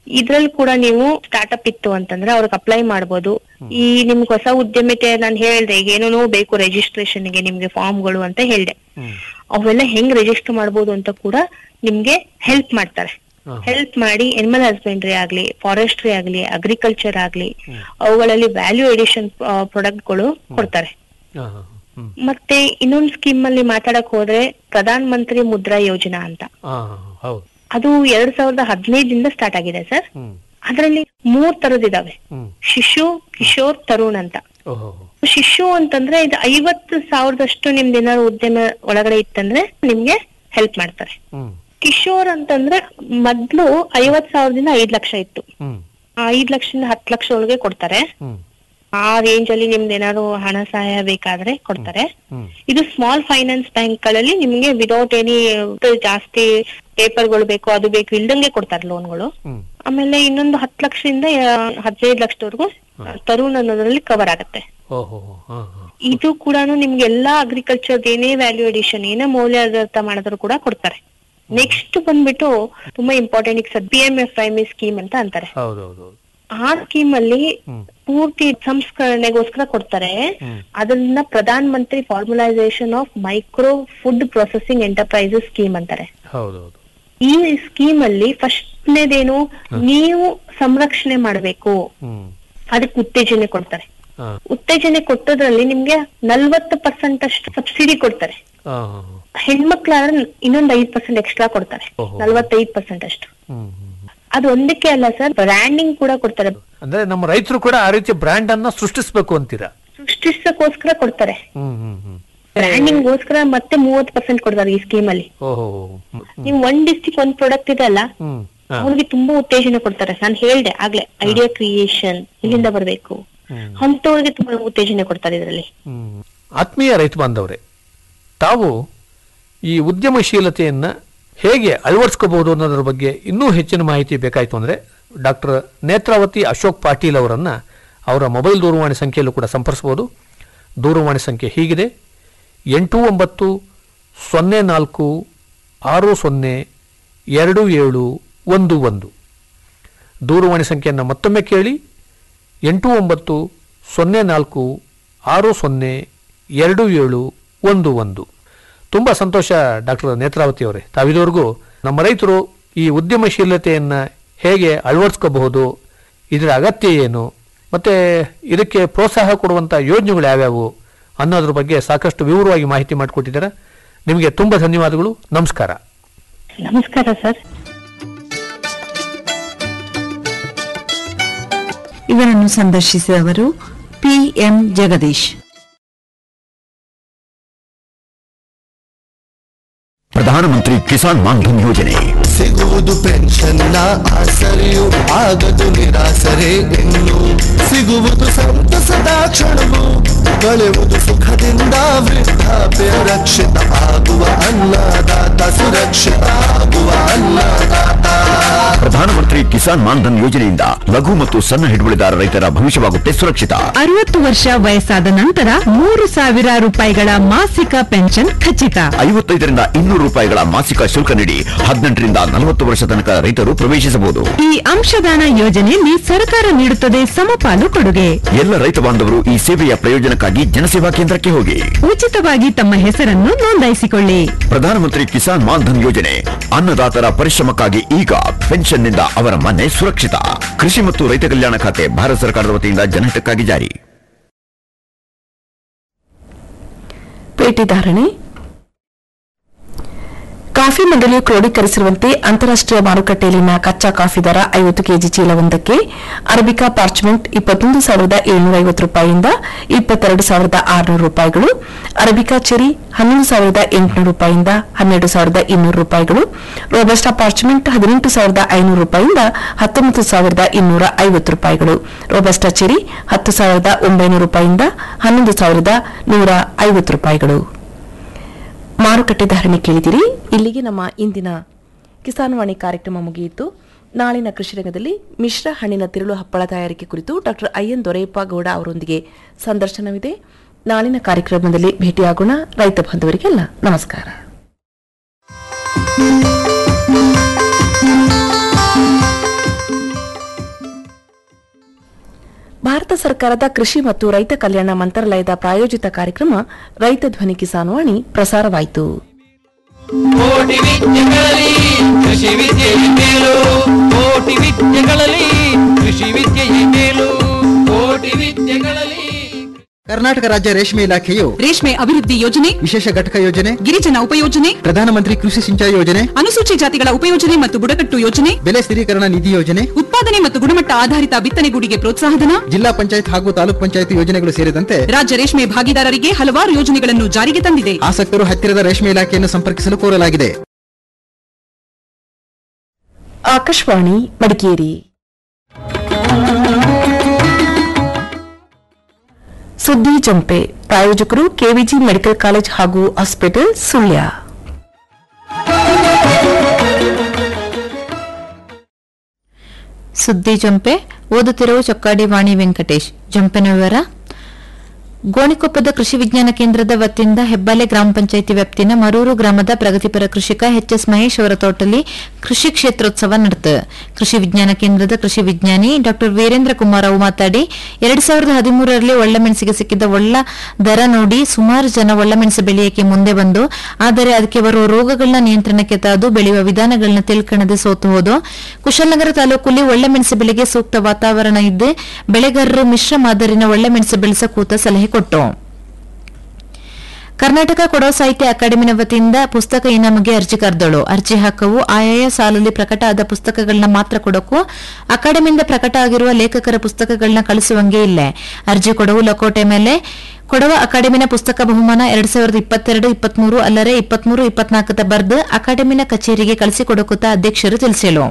ಇದ್ರಲ್ಲಿ ಕೂಡ ನೀವು ಸ್ಟಾರ್ಟ್ಅಪ್ ಇತ್ತು ಅಂತಂದ್ರೆ ಅವ್ರಿಗೆ ಅಪ್ಲೈ ಮಾಡ್ಬೋದು ಈ ನಿಮ್ಗೆ ಹೊಸ ಉದ್ಯಮಿತೆ ನಾನು ಹೇಳ್ದೆ ಈಗ ಏನೇನೋ ಬೇಕು registration ಗೆ ನಿಮ್ಗೆ ಫಾರ್ಮ್ಗಳು ಅಂತ ಹೇಳ್ದೆ ಅವೆಲ್ಲ ಹೆಂಗ್ ರಿಜಿಸ್ಟರ್ ಮಾಡ್ಬೋದು ಅಂತ ಕೂಡ ನಿಮ್ಗೆ ಹೆಲ್ಪ್ ಮಾಡ್ತಾರೆ ಹೆಲ್ಪ್ ಮಾಡಿ ಎನಿಮಲ್ ಹಸ್ಬೆಂಡ್ರಿ ಆಗ್ಲಿ ಫಾರೆಸ್ಟ್ರಿ ಆಗ್ಲಿ ಅಗ್ರಿಕಲ್ಚರ್ ಆಗ್ಲಿ ಅವುಗಳಲ್ಲಿ ವ್ಯಾಲ್ಯೂ ಎಡಿಷನ್ ಪ್ರಾಡಕ್ಟ್ಗಳು ಕೊಡ್ತಾರೆ ಹಾ, ಹಾ, ಹ್ಮ್. ಮತ್ತೆ ಇನ್ನೊಂದು ಸ್ಕೀಮ್ ಅಲ್ಲಿ ಮಾತಾಡಕ್ ಹೋದ್ರೆ ಪ್ರಧಾನ ಮಂತ್ರಿ ಮುದ್ರಾ ಯೋಜನಾ ಅಂತ ಹಾ, ಹಾ, ಹೌದು ಅದು ಎರಡ್ ಸಾವಿರದ ಹದಿನೈದರಿಂದ ಸ್ಟಾರ್ಟ್ ಆಗಿದೆ ಸರ್ ಹ್ಮ್ ಅದರಲ್ಲಿ ಮೂರ್ ತರದಿದಾವೆ ಹ್ಮ್ ಶಿಶು ಕಿಶೋರ್ ತರುಣ್ ಅಂತ ಓಹೋ ಶಿಶು ಅಂತಂದ್ರೆ ಇದು ಐವತ್ತು ಸಾವಿರದಷ್ಟು ನಿಮ್ದು ಏನಾದ್ರು ಉದ್ಯಮ ಒಳಗಡೆ ಇತ್ತಂದ್ರೆ ನಿಮ್ಗೆ ಹೆಲ್ಪ್ ಮಾಡ್ತಾರೆ ಹ್ಮ್ ಕಿಶೋರ್ ಅಂತಂದ್ರೆ ಮೊದ್ಲು ಐವತ್ ಸಾವಿರದಿಂದ ಐದ್ ಲಕ್ಷ ಇತ್ತು ಹ್ಮ್ ಆ ಐದ್ ಲಕ್ಷದಿಂದ ಹತ್ತು ಲಕ್ಷ ಒಳಗೆ ಕೊಡ್ತಾರೆ ಹ್ಮ್ ಆ ರೇಂಜ್ ಅಲ್ಲಿ ನಿಮ್ದು ಏನಾದ್ರು ಹಣ ಸಹಾಯ ಬೇಕಾದ್ರೆ ಕೊಡ್ತಾರೆ ಹ್ಮ್ ಇದು ಸ್ಮಾಲ್ ಫೈನಾನ್ಸ್ ಬ್ಯಾಂಕ್ ಗಳಲ್ಲಿ ನಿಮ್ಗೆ ವಿದೌಟ್ ಎನಿ ಜಾಸ್ತಿ ಪೇಪರ್ಗಳು ಬೇಕು ಅದು ಬೇಕು ಇಲ್ದಂಗೆ ಕೊಡ್ತಾರೆ ಲೋನ್ಗಳು ಹ್ಮ್ ಆಮೇಲೆ ಇನ್ನೊಂದು ಹತ್ತು ಲಕ್ಷದಿಂದ ಆ, ಹದಿನೈದು ಲಕ್ಷದವರೆಗೂ ತರುಣ್ ಅನ್ನೋದ್ರಲ್ಲಿ ಕವರ್ ಆಗುತ್ತೆ ಓಹೋ ಹಾ ಹಾ ಇದು ಕೂಡ ನಿಮ್ಗೆ ಎಲ್ಲಾ ಅಗ್ರಿಕಲ್ಚರ್ ಏನೇ ವ್ಯಾಲ್ಯೂ ಅಡಿಷನ್ ಏನೇ ಮೌಲ್ಯಾಧಾರಿತ ಮಾಡಿದ್ರು ಕೂಡ ಕೊಡ್ತಾರೆ ನೆಕ್ಸ್ಟ್ ಬಂದ್ಬಿಟ್ಟು ತುಂಬಾ ಇಂಪಾರ್ಟೆಂಟ್ ಈಗ sir P M F I scheme ಅಂತ ಅಂತಾರೆ ಹೌದು ಹೌದು ಹೌದು ಆ ಸ್ಕೀಮ್ ಅಲ್ಲಿ ಹ್ಮ್. ಪೂರ್ತಿ ಸಂಸ್ಕರಣೆಗೋಸ್ಕರ ಕೊಡ್ತಾರೆ ಹ್ಮ್. ಅದನ್ನ Pradhan Mantri formalisation of micro food processing enterprises scheme ಅಂತಾರೆ ಹೌದು ಹೌದು ಈ ಸ್ಕೀಮ್ ಅಲ್ಲಿ ಫಸ್ಟ್ನೇದೇನು ನೀವು ಸಂರಕ್ಷಣೆ ಮಾಡ್ಬೇಕು ಹ್ಮ್ ಅದಕ್ಕೆ ಉತ್ತೇಜನೆ ಕೊಡ್ತಾರೆ ಹಾ ಉತ್ತೇಜನೆ ಕೊಟ್ಟದ್ರಲ್ಲಿ ನಿಮ್ಗೆ ನಲ್ವತ್ತು ಪರ್ಸೆಂಟ್ ಅಷ್ಟು ಸಬ್ಸಿಡಿ ಕೊಡ್ತಾರೆ ಹಾ ಹಾ ಹೆಣ್ಮಕ್ಳಾದ್ರೆ ಇನ್ನೊಂದ್ ಐದ್ ಪರ್ಸೆಂಟ್ ಎಕ್ಸ್ಟ್ರಾ ಕೊಡ್ತಾರೆ ಓಹೋ. ನಲ್ವತ್ತೈದ್ ಪರ್ಸೆಂಟ್ ಅಷ್ಟು ಹ್ಮ್ ಹ್ಮ್ ಹ್ಮ್. ಅದು ಒಂದಕ್ಕೆ ಅಲ್ಲ ಸರ್ ಬ್ರ್ಯಾಂಡಿಂಗ್ ಕೂಡ ಕೊಡ್ತಾರೆ ಅಂದ್ರೆ ನಮ್ಮ ರೈತರು ಕೂಡ ಆ ರೀತಿಯ ಬ್ರ್ಯಾಂಡ್ ಅನ್ನ ಸೃಷ್ಟಿಸಬೇಕು ಅಂತೀರಾ ಸೃಷ್ಟಿಸಕ್ಕೋಸ್ಕರ ಕೊಡ್ತಾರೆ ಹ್ಮ್ ಹ್ಮ್ ಹ್ಮ್ ಬ್ರ್ಯಾಂಡಿಂಗ್ ಗೋಸ್ಕರ ಮತ್ತೆ ಮೂವತ್ ಪರ್ಸೆಂಟ್ ಕೊಡ್ತಾರೆ ಈ ಸ್ಕೀಮ್ ಅಲ್ಲಿ ಓಹೋ ಹ್ಮ್ ನೀವು ಒಂದ್ ಡಿಸ್ಟಿಕ್ ಒಂದ್ ಪ್ರಾಡಕ್ಟ್ ಇದೆ ಅಲ್ಲ ಹ್ಮ್ ಹಾ. ಅವ್ರಿಗೆ ತುಂಬಾ ಉತ್ತೇಜನ ಕೊಡ್ತಾರೆ ನಾನು ಹೇಳ್ದೆ ಆಗ್ಲೇ ಐಡಿಯಾ ಕ್ರಿಯೇಷನ್ ಇಲ್ಲಿಂದ ಬರ್ಬೇಕು ಹ್ಮ್. ಅಂತವ್ರಿಗೆ ತುಂಬಾ ಉತ್ತೇಜನ ಕೊಡ್ತಾರೆ ಇದರಲ್ಲಿ ಹ್ಮ್. ಆತ್ಮೀಯ ರೈತ ಬಾಂಧವರೇ ತಾವು ಈ ಉದ್ಯಮಶೀಲತೆಯನ್ನ ಹೇಗೆ ಅಳವಡಿಸ್ಕೋಬಹುದು ಅನ್ನೋದ್ರ ಬಗ್ಗೆ ಇನ್ನೂ ಹೆಚ್ಚಿನ ಮಾಹಿತಿ ಬೇಕಾಯಿತು ಅಂದರೆ ಡಾಕ್ಟರ್ ನೇತ್ರಾವತಿ ಅಶೋಕ್ ಪಾಟೀಲ್ ಅವರನ್ನು ಅವರ ಮೊಬೈಲ್ ದೂರವಾಣಿ ಸಂಖ್ಯೆಯಲ್ಲೂ ಕೂಡ ಸಂಪರ್ಸ್ಬೋದು ದೂರವಾಣಿ ಸಂಖ್ಯೆ ಹೀಗಿದೆ ಎಂಟು ಒಂಬತ್ತು ಸೊನ್ನೆ ನಾಲ್ಕು ಆರು ಸೊನ್ನೆ ಎರಡು ಏಳು ಒಂದು ಒಂದು ದೂರವಾಣಿ ಸಂಖ್ಯೆಯನ್ನು ಮತ್ತೊಮ್ಮೆ ಕೇಳಿ ಎಂಟು ಒಂಬತ್ತು ಸೊನ್ನೆ ನಾಲ್ಕು ಆರು ಸೊನ್ನೆ ಎರಡು ಏಳು ಒಂದು ಒಂದು ತುಂಬ ಸಂತೋಷ ಡಾಕ್ಟರ್ ನೇತ್ರಾವತಿ ಅವರೇ ತಾವಿದವರೆಗೂ ನಮ್ಮ ರೈತರು ಈ ಉದ್ಯಮಶೀಲತೆಯನ್ನು ಹೇಗೆ ಅಳವಡಿಸ್ಕೋಬಹುದು ಇದರ ಅಗತ್ಯ ಏನು ಮತ್ತು ಇದಕ್ಕೆ ಪ್ರೋತ್ಸಾಹ ಕೊಡುವಂಥ ಯೋಜನೆಗಳು ಯಾವ್ಯಾವು ಅನ್ನೋದ್ರ ಬಗ್ಗೆ ಸಾಕಷ್ಟು ವಿವರವಾಗಿ ಮಾಹಿತಿ ಮಾಡಿಕೊಟ್ಟಿದ್ದಾರೆ ನಿಮಗೆ ತುಂಬ ಧನ್ಯವಾದಗಳು ನಮಸ್ಕಾರ ನಮಸ್ಕಾರ ಸರ್ ಇವರನ್ನು ಸಂದರ್ಶಿಸಿದವರು ಪಿ ಎಂ ಜಗದೀಶ್ ಪ್ರಧಾನಮಂತ್ರಿ ಕಿಸಾನ್ ಮಾನ್ಧನ್ ಯೋಜನೆ ಸಿಗುವುದು ಪೆನ್ಷನ್ನ ಆಸರೆಯು ಆಗದು ನಿರಾಸರೆ ಇನ್ನು ಸಿಗುವುದು ಸಂತಸದ ಕ್ಷಣವು ಕಳೆಯುವುದು ಸುಖದಿಂದ ವೃದ್ಧಾಪ್ಯ ರಕ್ಷಿತ ಆಗುವ ಅನ್ನದಾತ ಸುರಕ್ಷಿತ ಆಗುವ ಅನ್ನದಾತ ಪ್ರಧಾನಮಂತ್ರಿ ಕಿಸಾನ್ ಮಾನ್ಧನ್ ಯೋಜನೆಯಿಂದ ಲಘು ಮತ್ತು ಸಣ್ಣ ಹಿಡುವಳಿದಾರ ರೈತರ ಭವಿಷ್ಯವಾಗುತ್ತೆ ಸುರಕ್ಷಿತ ಅರವತ್ತು ವರ್ಷ ವಯಸ್ಸಾದ ನಂತರ ಮೂರು ಸಾವಿರ ರೂಪಾಯಿಗಳ ಮಾಸಿಕ ಪೆನ್ಷನ್ ಖಚಿತ ಐವತ್ತೈದರಿಂದ ಇನ್ನೂರು ರೂಪಾಯಿಗಳ ಮಾಸಿಕ ಶುಲ್ಕ ನೀಡಿ ಹದಿನೆಂಟರಿಂದ ನಲವತ್ತು ವರ್ಷ ತನಕ ರೈತರು ಪ್ರವೇಶಿಸಬಹುದು ಈ ಅಂಶದಾನ ಯೋಜನೆಯಲ್ಲಿ ಸರ್ಕಾರ ನೀಡುತ್ತದೆ ಸಮಪಾಲು ಕೊಡುಗೆ ಎಲ್ಲ ರೈತ ಬಾಂಧವರು ಈ ಸೇವೆಯ ಪ್ರಯೋಜನಕ್ಕಾಗಿ ಜನಸೇವಾ ಕೇಂದ್ರಕ್ಕೆ ಹೋಗಿ ಉಚಿತವಾಗಿ ತಮ್ಮ ಹೆಸರನ್ನು ನೋಂದಾಯಿಸಿಕೊಳ್ಳಿ ಪ್ರಧಾನಮಂತ್ರಿ ಕಿಸಾನ್ ಮಾನ್ಧನ್ ಯೋಜನೆ ಅನ್ನದಾತರ ಪರಿಶ್ರಮಕ್ಕಾಗಿ ಈಗ ಪೆನ್ಷನ್ನಿಂದ ಅವರ ಮನೆ ಸುರಕ್ಷಿತ ಕೃಷಿ ಮತ್ತು ರೈತ ಕಲ್ಯಾಣ ಖಾತೆ ಭಾರತ ಸರ್ಕಾರದ ವತಿಯಿಂದ ಜನಹಿತಕ್ಕಾಗಿ ಜಾರಿ ಪೇಟೆ ಧಾರಣೆ ಕಾಫಿ ಮಂಡಳಿಯು ಕ್ರೋಢೀಕರಿಸಿರುವಂತೆ ಅಂತಾರಾಷ್ಟೀಯ ಮಾರುಕಟ್ಟೆಯಲ್ಲಿನ ಕಚ್ಚಾ ಕಾಫಿ ದರ ಐವತ್ತು ಕೆಜಿ ಚೀಲವೊಂದಕ್ಕೆ ಅರಬಿಕಾ ಪಾರ್ಚ್ಮೆಂಟ್ ಇಪ್ಪತ್ತೊಂದು ಸಾವಿರದ ಏಳ್ನೂರ ಐವತ್ತು ರೂಪಾಯಿಯಿಂದ ಇಪ್ಪತ್ತೆರಡು ಸಾವಿರದ ಆರುನೂರು ರೂಪಾಯಿಗಳು ಅರಬಿಕಾ ಚೆರಿ ಹನ್ನೊಂದು ಸಾವಿರದ ಎಂಟುನೂರು ರೂಪಾಯಿಯಿಂದ ಹನ್ನೆರಡು ಸಾವಿರದ ಇನ್ನೂರು ರೂಪಾಯಿಗಳು ರೋಬಸ್ಟಾ ಪಾರ್ಚ್ಮೆಂಟ್ ಹದಿನೆಂಟು ಸಾವಿರದ ಐನೂರು ರೂಪಾಯಿಯಿಂದ ಹತ್ತೊಂಬತ್ತು ಸಾವಿರದ ಇನ್ನೂರ ಐವತ್ತು ರೂಪಾಯಿಗಳು ರೋಬಸ್ಟಾ ಚೆರಿ ಹತ್ತು ಸಾವಿರದ ಒಂಬೈನೂರು ರೂಪಾಯಿಯಿಂದ ಹನ್ನೊಂದು ಸಾವಿರದ ನೂರ ಐವತ್ತು ರೂಪಾಯಿಗಳು ಮಾರುಕಟ್ಟೆ ಧಾರಣೆ ಕೇಳಿದಿರಿ ಇಲ್ಲಿಗೆ ನಮ್ಮ ಇಂದಿನ ಕಿಸಾನ್ವಾಣಿ ಕಾರ್ಯಕ್ರಮ ಮುಗಿಯಿತು ನಾಳಿನ ಕೃಷಿ ರಂಗದಲ್ಲಿ ಮಿಶ್ರ ಹಣ್ಣಿನ ತಿರುಳು ಹಪ್ಪಳ ತಯಾರಿಕೆ ಕುರಿತು ಡಾಕ್ಟರ್ ಐಎನ್ ದೊರೆಯಪ್ಪ ಗೌಡ ಅವರೊಂದಿಗೆ ಸಂದರ್ಶನವಿದೆ ನಾಳಿನ ಕಾರ್ಯಕ್ರಮದಲ್ಲಿ ಭೇಟಿಯಾಗೋಣ ರೈತ ಬಾಂಧವರಿಗೆಲ್ಲ ನಮಸ್ಕಾರ ಭಾರತ ಸರ್ಕಾರದ ಕೃಷಿ ಮತ್ತು ರೈತ ಕಲ್ಯಾಣ ಮಂತ್ರಾಲಯದ ಪ್ರಾಯೋಜಿತ ಕಾರ್ಯಕ್ರಮ ರೈತ ಧ್ವನಿ ಕಿಸಾನ್ವಾಣಿ ಪ್ರಸಾರವಾಯಿತು ಕೋಟಿ ವಿದ್ಯೆಗಳಲ್ಲಿ ಕೃಷಿ ವಿದ್ಯೆಯೇ ಮೇಲು ಕೋಟಿ ವಿದ್ಯೆಗಳಲ್ಲಿ ಕೃಷಿ ವಿದ್ಯೆಯೇ ಮೇಲು ಕೋಟಿ ವಿದ್ಯೆಗಳಲ್ಲಿ ಕರ್ನಾಟಕ ರಾಜ್ಯ ರೇಷ್ಮೆ ಇಲಾಖೆಯು ರೇಷ್ಮೆ ಅಭಿವೃದ್ಧಿ ಯೋಜನೆ ವಿಶೇಷ ಘಟಕ ಯೋಜನೆ ಗಿರಿಜನ ಉಪಯೋಜನೆ ಪ್ರಧಾನಮಂತ್ರಿ ಕೃಷಿ ಸಿಂಚಾಯಿ ಯೋಜನೆ ಅನುಸೂಚಿ ಜಾತಿಗಳ ಉಪಯೋಜನೆ ಮತ್ತು ಬುಡಕಟ್ಟು ಯೋಜನೆ ಬೆಲೆ ಸ್ಥಿರೀಕರಣ ನಿಧಿ ಯೋಜನೆ ಉತ್ಪಾದನೆ ಮತ್ತು ಗುಣಮಟ್ಟ ಆಧಾರಿತ ಬಿತ್ತನೆಗೂಡಿಗೆ ಪ್ರೋತ್ಸಾಹಧನ ಜಿಲ್ಲಾ ಪಂಚಾಯತ್ ಹಾಗೂ ತಾಲೂಕ್ ಪಂಚಾಯತ್ ಯೋಜನೆಗಳು ಸೇರಿದಂತೆ ರಾಜ್ಯ ರೇಷ್ಮೆ ಭಾಗಿದಾರರಿಗೆ ಹಲವಾರು ಯೋಜನೆಗಳನ್ನು ಜಾರಿಗೆ ತಂದಿದೆ ಆಸಕ್ತರು ಹತ್ತಿರದ ರೇಷ್ಮೆ ಇಲಾಖೆಯನ್ನು ಸಂಪರ್ಕಿಸಲು ಕೋರಲಾಗಿದೆ ಆಕಾಶವಾಣಿ ಮಡಿಕೇರಿ ಸುದ್ದಿ ಜಂಪೆ ಪ್ರಾಯೋಜಕರು ಕೆವಿಜಿ ಮೆಡಿಕಲ್ ಕಾಲೇಜ್ ಹಾಗೂ ಹಾಸ್ಪಿಟಲ್ ಸುಳ್ಯ ಸುದ್ದಿ ಜಂಪೆ ಓದುತ್ತಿರುವ ಚೊಕ್ಕಾಡಿ ವಾಣಿ ವೆಂಕಟೇಶ್ ಜಂಪೆನ ವಿವರ ಗೋಣಿಕೊಪ್ಪದ ಕೃಷಿ ವಿಜ್ಞಾನ ಕೇಂದ್ರದ ವತಿಯಿಂದ ಹೆಬ್ಬಾಲೆ ಗ್ರಾಮ ಪಂಚಾಯಿತಿ ವ್ಯಾಪ್ತಿನ ಮರೂರು ಗ್ರಾಮದ ಪ್ರಗತಿಪರ ಕೃಷಿಕ ಎಚ್ ಎಸ್ ಮಹೇಶ್ ಅವರ ತೋಟದಲ್ಲಿ ಕೃಷಿ ಕ್ಷೇತ್ರೋತ್ಸವ ನಡೆದ ಕೃಷಿ ವಿಜ್ಞಾನ ಕೇಂದ್ರದ ಕೃಷಿ ವಿಜ್ಞಾನಿ ಡಾ ವೀರೇಂದ್ರ ಕುಮಾರ್ ಅವು ಮಾತಾಡಿ ಎರಡ್ ಸಾವಿರದ ಹದಿಮೂರರಲ್ಲಿ ಒಳ್ಳೆಮೆಣಸಿಗೆ ಸಿಕ್ಕಿದ್ದ ಒಳ್ಳ ದರ ನೋಡಿ ಸುಮಾರು ಜನ ಒಳ್ಳೆಮೆಣಸು ಬೆಳೆಯಕ್ಕೆ ಮುಂದೆ ಬಂದು ಆದರೆ ಅದಕ್ಕೆ ಬರುವ ರೋಗಗಳನ್ನ ನಿಯಂತ್ರಣಕ್ಕೆ ತಾದು ಬೆಳೆಯುವ ವಿಧಾನಗಳನ್ನ ತಿಳ್ಕಣದೆ ಸೋತು ಹೋದು ಕುಶಲನಗರ ತಾಲೂಕಲ್ಲಿ ಒಳ್ಳೆಮೆಣಸು ಬೆಳೆಗೆ ಸೂಕ್ತ ವಾತಾವರಣ ಇದ್ದು ಬೆಳೆಗಾರರು ಮಿಶ್ರ ಮಾದರಿನ ಒಳ್ಳೆಮೆಣಸು ಬೆಳೆಸ ಕೂತ ಸಲಹೆ ಕೊಟ್ಟು ಕರ್ನಾಟಕ ಕೊಡವ ಸಾಹಿತ್ಯ ಅಕಾಡೆಮಿನ ವತಿಯಿಂದ ಪುಸ್ತಕ ಇನಾಮಿಗೆ ಅರ್ಜಿ ಕರೆದಳು ಅರ್ಜಿ ಹಾಕವು ಆಯಾಯ ಸಾಲಲ್ಲಿ ಪ್ರಕಟ ಆದ ಪುಸ್ತಕಗಳನ್ನ ಮಾತ್ರ ಕೊಡಕ್ಕೂ ಅಕಾಡೆಮಿಯಿಂದ ಪ್ರಕಟ ಆಗಿರುವ ಲೇಖಕರ ಪುಸ್ತಕಗಳನ್ನ ಕಳಿಸುವಂಗೆ ಇಲ್ಲ ಅರ್ಜಿ ಕೊಡವು ಲಕೋಟೆ ಮೇಲೆ ಕೊಡವ ಅಕಾಡೆಮಿನ ಪುಸ್ತಕ ಬಹುಮಾನ ಎರಡ್ ಸಾವಿರದ ಇಪ್ಪತ್ತೆರಡು ಇಪ್ಪತ್ಮೂರು ಅಲ್ಲದೆ ಇಪ್ಪತ್ಮೂರು ಇಪ್ಪತ್ನಾಲ್ಕದ ಬರ್ದು ಅಕಾಡೆಮಿನ ಕಚೇರಿಗೆ ಕಳಿಸಿಕೊಡಕುತ್ತ ಅಧ್ಯಕ್ಷರು ತಿಳಿಸಿಲು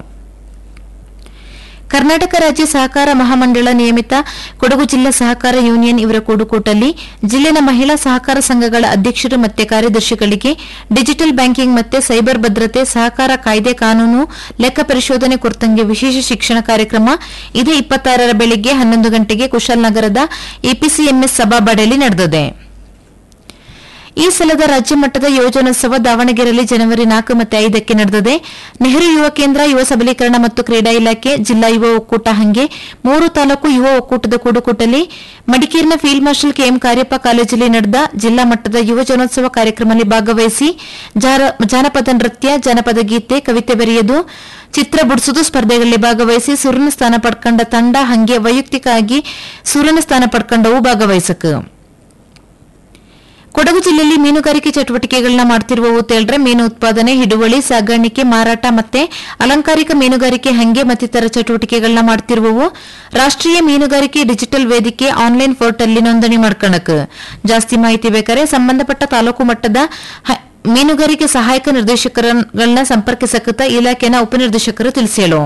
ಕರ್ನಾಟಕ ರಾಜ್ಯ ಸಹಕಾರ ಮಹಾಮಂಡಳ ನಿಯಮಿತ ಕೊಡಗು ಜಿಲ್ಲಾ ಸಹಕಾರ ಯೂನಿಯನ್ ಇವರ ಕೂಡುಕೂಟಲ್ಲಿ ಜಿಲ್ಲೆನ ಮಹಿಳಾ ಸಹಕಾರ ಸಂಘಗಳ ಅಧ್ಯಕ್ಷರು ಮತ್ತು ಕಾರ್ಯದರ್ಶಿಗಳಿಗೆ ಡಿಜಿಟಲ್ ಬ್ಯಾಂಕಿಂಗ್ ಮತ್ತು ಸೈಬರ್ ಭದ್ರತೆ ಸಹಕಾರ ಕಾಯ್ದೆ ಕಾನೂನು ಲೆಕ್ಕ ಪರಿಶೋಧನೆ ಕುರಿತಂಗೆ ವಿಶೇಷ ಶಿಕ್ಷಣ ಕಾರ್ಯಕ್ರಮ ಇದೇ ಇಪ್ಪತ್ತಾರರ ಬೆಳಿಗ್ಗೆ ಹನ್ನೊಂದು ಗಂಟೆಗೆ ಕುಶಾಲನಗರದ ಎಪಿಸಿಎಂಎಸ್ ಸಭಾಬಾಡಲಿ ನಡೆದಿದೆ ಈ ಸಲದ ರಾಜ್ಯ ಮಟ್ಟದ ಯೋಜನೋತ್ಸವ ದಾವಣಗೆರೆಯಲ್ಲಿ ಜನವರಿ ನಾಲ್ಕು ಮತ್ತು ಐದಕ್ಕೆ ನಡೆದಿದೆ ನೆಹರು ಯುವ ಕೇಂದ್ರ ಯುವ ಸಬಲೀಕರಣ ಮತ್ತು ಕ್ರೀಡಾ ಇಲಾಖೆ ಜಿಲ್ಲಾ ಯುವ ಒಕ್ಕೂಟ ಹಂಗೆ ಮೂರು ತಾಲೂಕು ಯುವ ಒಕ್ಕೂಟದ ಕೂಡುಕೂಟಲ್ಲಿ ಮಡಿಕೇರಿನ ಫೀಲ್ಡ್ ಮಾರ್ಷಲ್ ಕೆಎಂ ಕಾರ್ಯಪ್ಪ ಕಾಲೇಜಲ್ಲಿ ನಡೆದ ಜಿಲ್ಲಾ ಮಟ್ಟದ ಯುವ ಜನೋತ್ಸವ ಕಾರ್ಯಕ್ರಮದಲ್ಲಿ ಭಾಗವಹಿಸಿ ಜಾರ- ಜಾನಪದ ನೃತ್ಯ ಜಾನಪದ ಗೀತೆ ಕವಿತೆ ಬರೆಯೋದು ಚಿತ್ರ ಬಿಡಿಸುವುದು ಸ್ಪರ್ಧೆಗಳಲ್ಲಿ ಭಾಗವಹಿಸಿ ಸುರನ ಸ್ಥಾನ ಪಡ್ಕೊಂಡ ತಂಡ ಹಂಗೆ ವೈಯಕ್ತಿಕವಾಗಿ ಸುರನ ಸ್ಥಾನ ಪಡ್ಕೊಂಡವು ಭಾಗವಹಿಸಕ್ ಕೊಡಗು ಜಿಲ್ಲೆಯಲ್ಲಿ ಮೀನುಗಾರಿಕೆ ಚಟುವಟಿಕೆಗಳನ್ನ ಮಾಡ್ತಿರುವವು ತೇಳ್ರೆ ಮೀನು ಉತ್ಪಾದನೆ ಹಿಡುವಳಿ ಸಾಗಾಣಿಕೆ ಮಾರಾಟ ಮತ್ತೆ ಅಲಂಕಾರಿಕ ಮೀನುಗಾರಿಕೆ ಹಂಗೆ ಮತ್ತಿತರ ಚಟುವಟಿಕೆಗಳನ್ನ ಮಾಡ್ತಿರುವವು ರಾಷ್ಟ್ರೀಯ ಮೀನುಗಾರಿಕೆ ಡಿಜಿಟಲ್ ವೇದಿಕೆ ಆನ್ಲೈನ್ ಪೋರ್ಟಲ್ ನೋಂದಣಿ ಮಾಡ್ಕೊಳಕ್ ಜಾಸ್ತಿ ಮಾಹಿತಿ ಬೇಕಾದ್ರೆ ಸಂಬಂಧಪಟ್ಟ ತಾಲೂಕು ಮಟ್ಟದ ಹ- ಮೀನುಗಾರಿಕೆ ಸಹಾಯಕ ನಿರ್ದೇಶಕರನ್ನ ಸಂಪರ್ಕಿಸಕತ್ತ ಇಲಾಖೆನ ಉಪನಿರ್ದೇಶಕರು ತಿಳಿಸಲು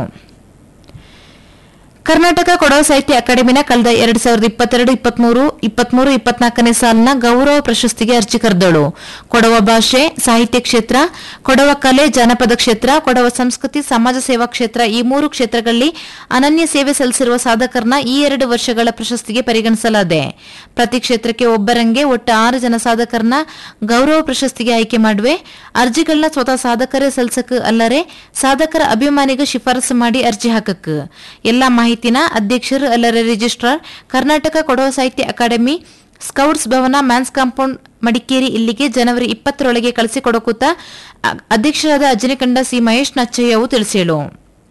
ಕರ್ನಾಟಕ ಕೊಡವ ಸಾಹಿತ್ಯ ಅಕಾಡೆಮಿನ ಕಳೆದ ಎರಡ್ ಸಾವಿರದ ಇಪ್ಪತ್ತೆರಡು ಇಪ್ಪತ್ಮೂರು ಇಪ್ಪತ್ಮೂರು ಇಪ್ಪತ್ನಾಲ್ಕನೇ ಸಾಲಿನ ಗೌರವ ಪ್ರಶಸ್ತಿಗೆ ಅರ್ಜಿ ಕರೆದಳು ಕೊಡವ ಭಾಷೆ ಸಾಹಿತ್ಯ ಕ್ಷೇತ್ರ ಕೊಡವ ಕಲೆ ಜಾನಪದ ಕ್ಷೇತ್ರ ಕೊಡವ ಸಂಸ್ಕೃತಿ ಸಮಾಜ ಸೇವಾ ಕ್ಷೇತ್ರ ಈ ಮೂರು ಕ್ಷೇತ್ರಗಳಲ್ಲಿ ಅನನ್ಯ ಸೇವೆ ಸಲ್ಲಿಸಿರುವ ಸಾಧಕರನ್ನ ಈ ಎರಡು ವರ್ಷಗಳ ಪ್ರಶಸ್ತಿಗೆ ಪರಿಗಣಿಸಲಾಗಿದೆ ಪ್ರತಿ ಕ್ಷೇತ್ರಕ್ಕೆ ಒಬ್ಬರಂಗೆ ಒಟ್ಟು ಆರು ಜನ ಸಾಧಕರನ್ನ ಗೌರವ ಪ್ರಶಸ್ತಿಗೆ ಆಯ್ಕೆ ಮಾಡುವೆ ಅರ್ಜಿಗಳನ್ನ ಸ್ವತಃ ಸಾಧಕರೇ ಸಲ್ಸಕ್ ಅಲ್ಲರೆ ಸಾಧಕರ ಅಭಿಮಾನಿಗೆ ಶಿಫಾರಸು ಮಾಡಿ ಅರ್ಜಿ ಹಾಕಕ್ ಎಲ್ಲಾ ಮಾಹಿತಿನ ಅಧ್ಯಕ್ಷರು ಅಲ್ಲರೆ registrar Karnataka Kodava Sahitya academy scouts Bhavan man's compound Madikeri ಇಲ್ಲಿಗೆ ಜನವರಿ ಇಪ್ಪತ್ತರೊಳಗೆ ಕಳಿಸಿಕೊಡಕೂತ ಅ- ಅಧ್ಯಕ್ಷರಾದ ಅಜನಿಕಂಡ ಸಿ ಮಹೇಶ್ ನಚ್ಚಯ್ಯವು ತಿಳಿಸಿಳು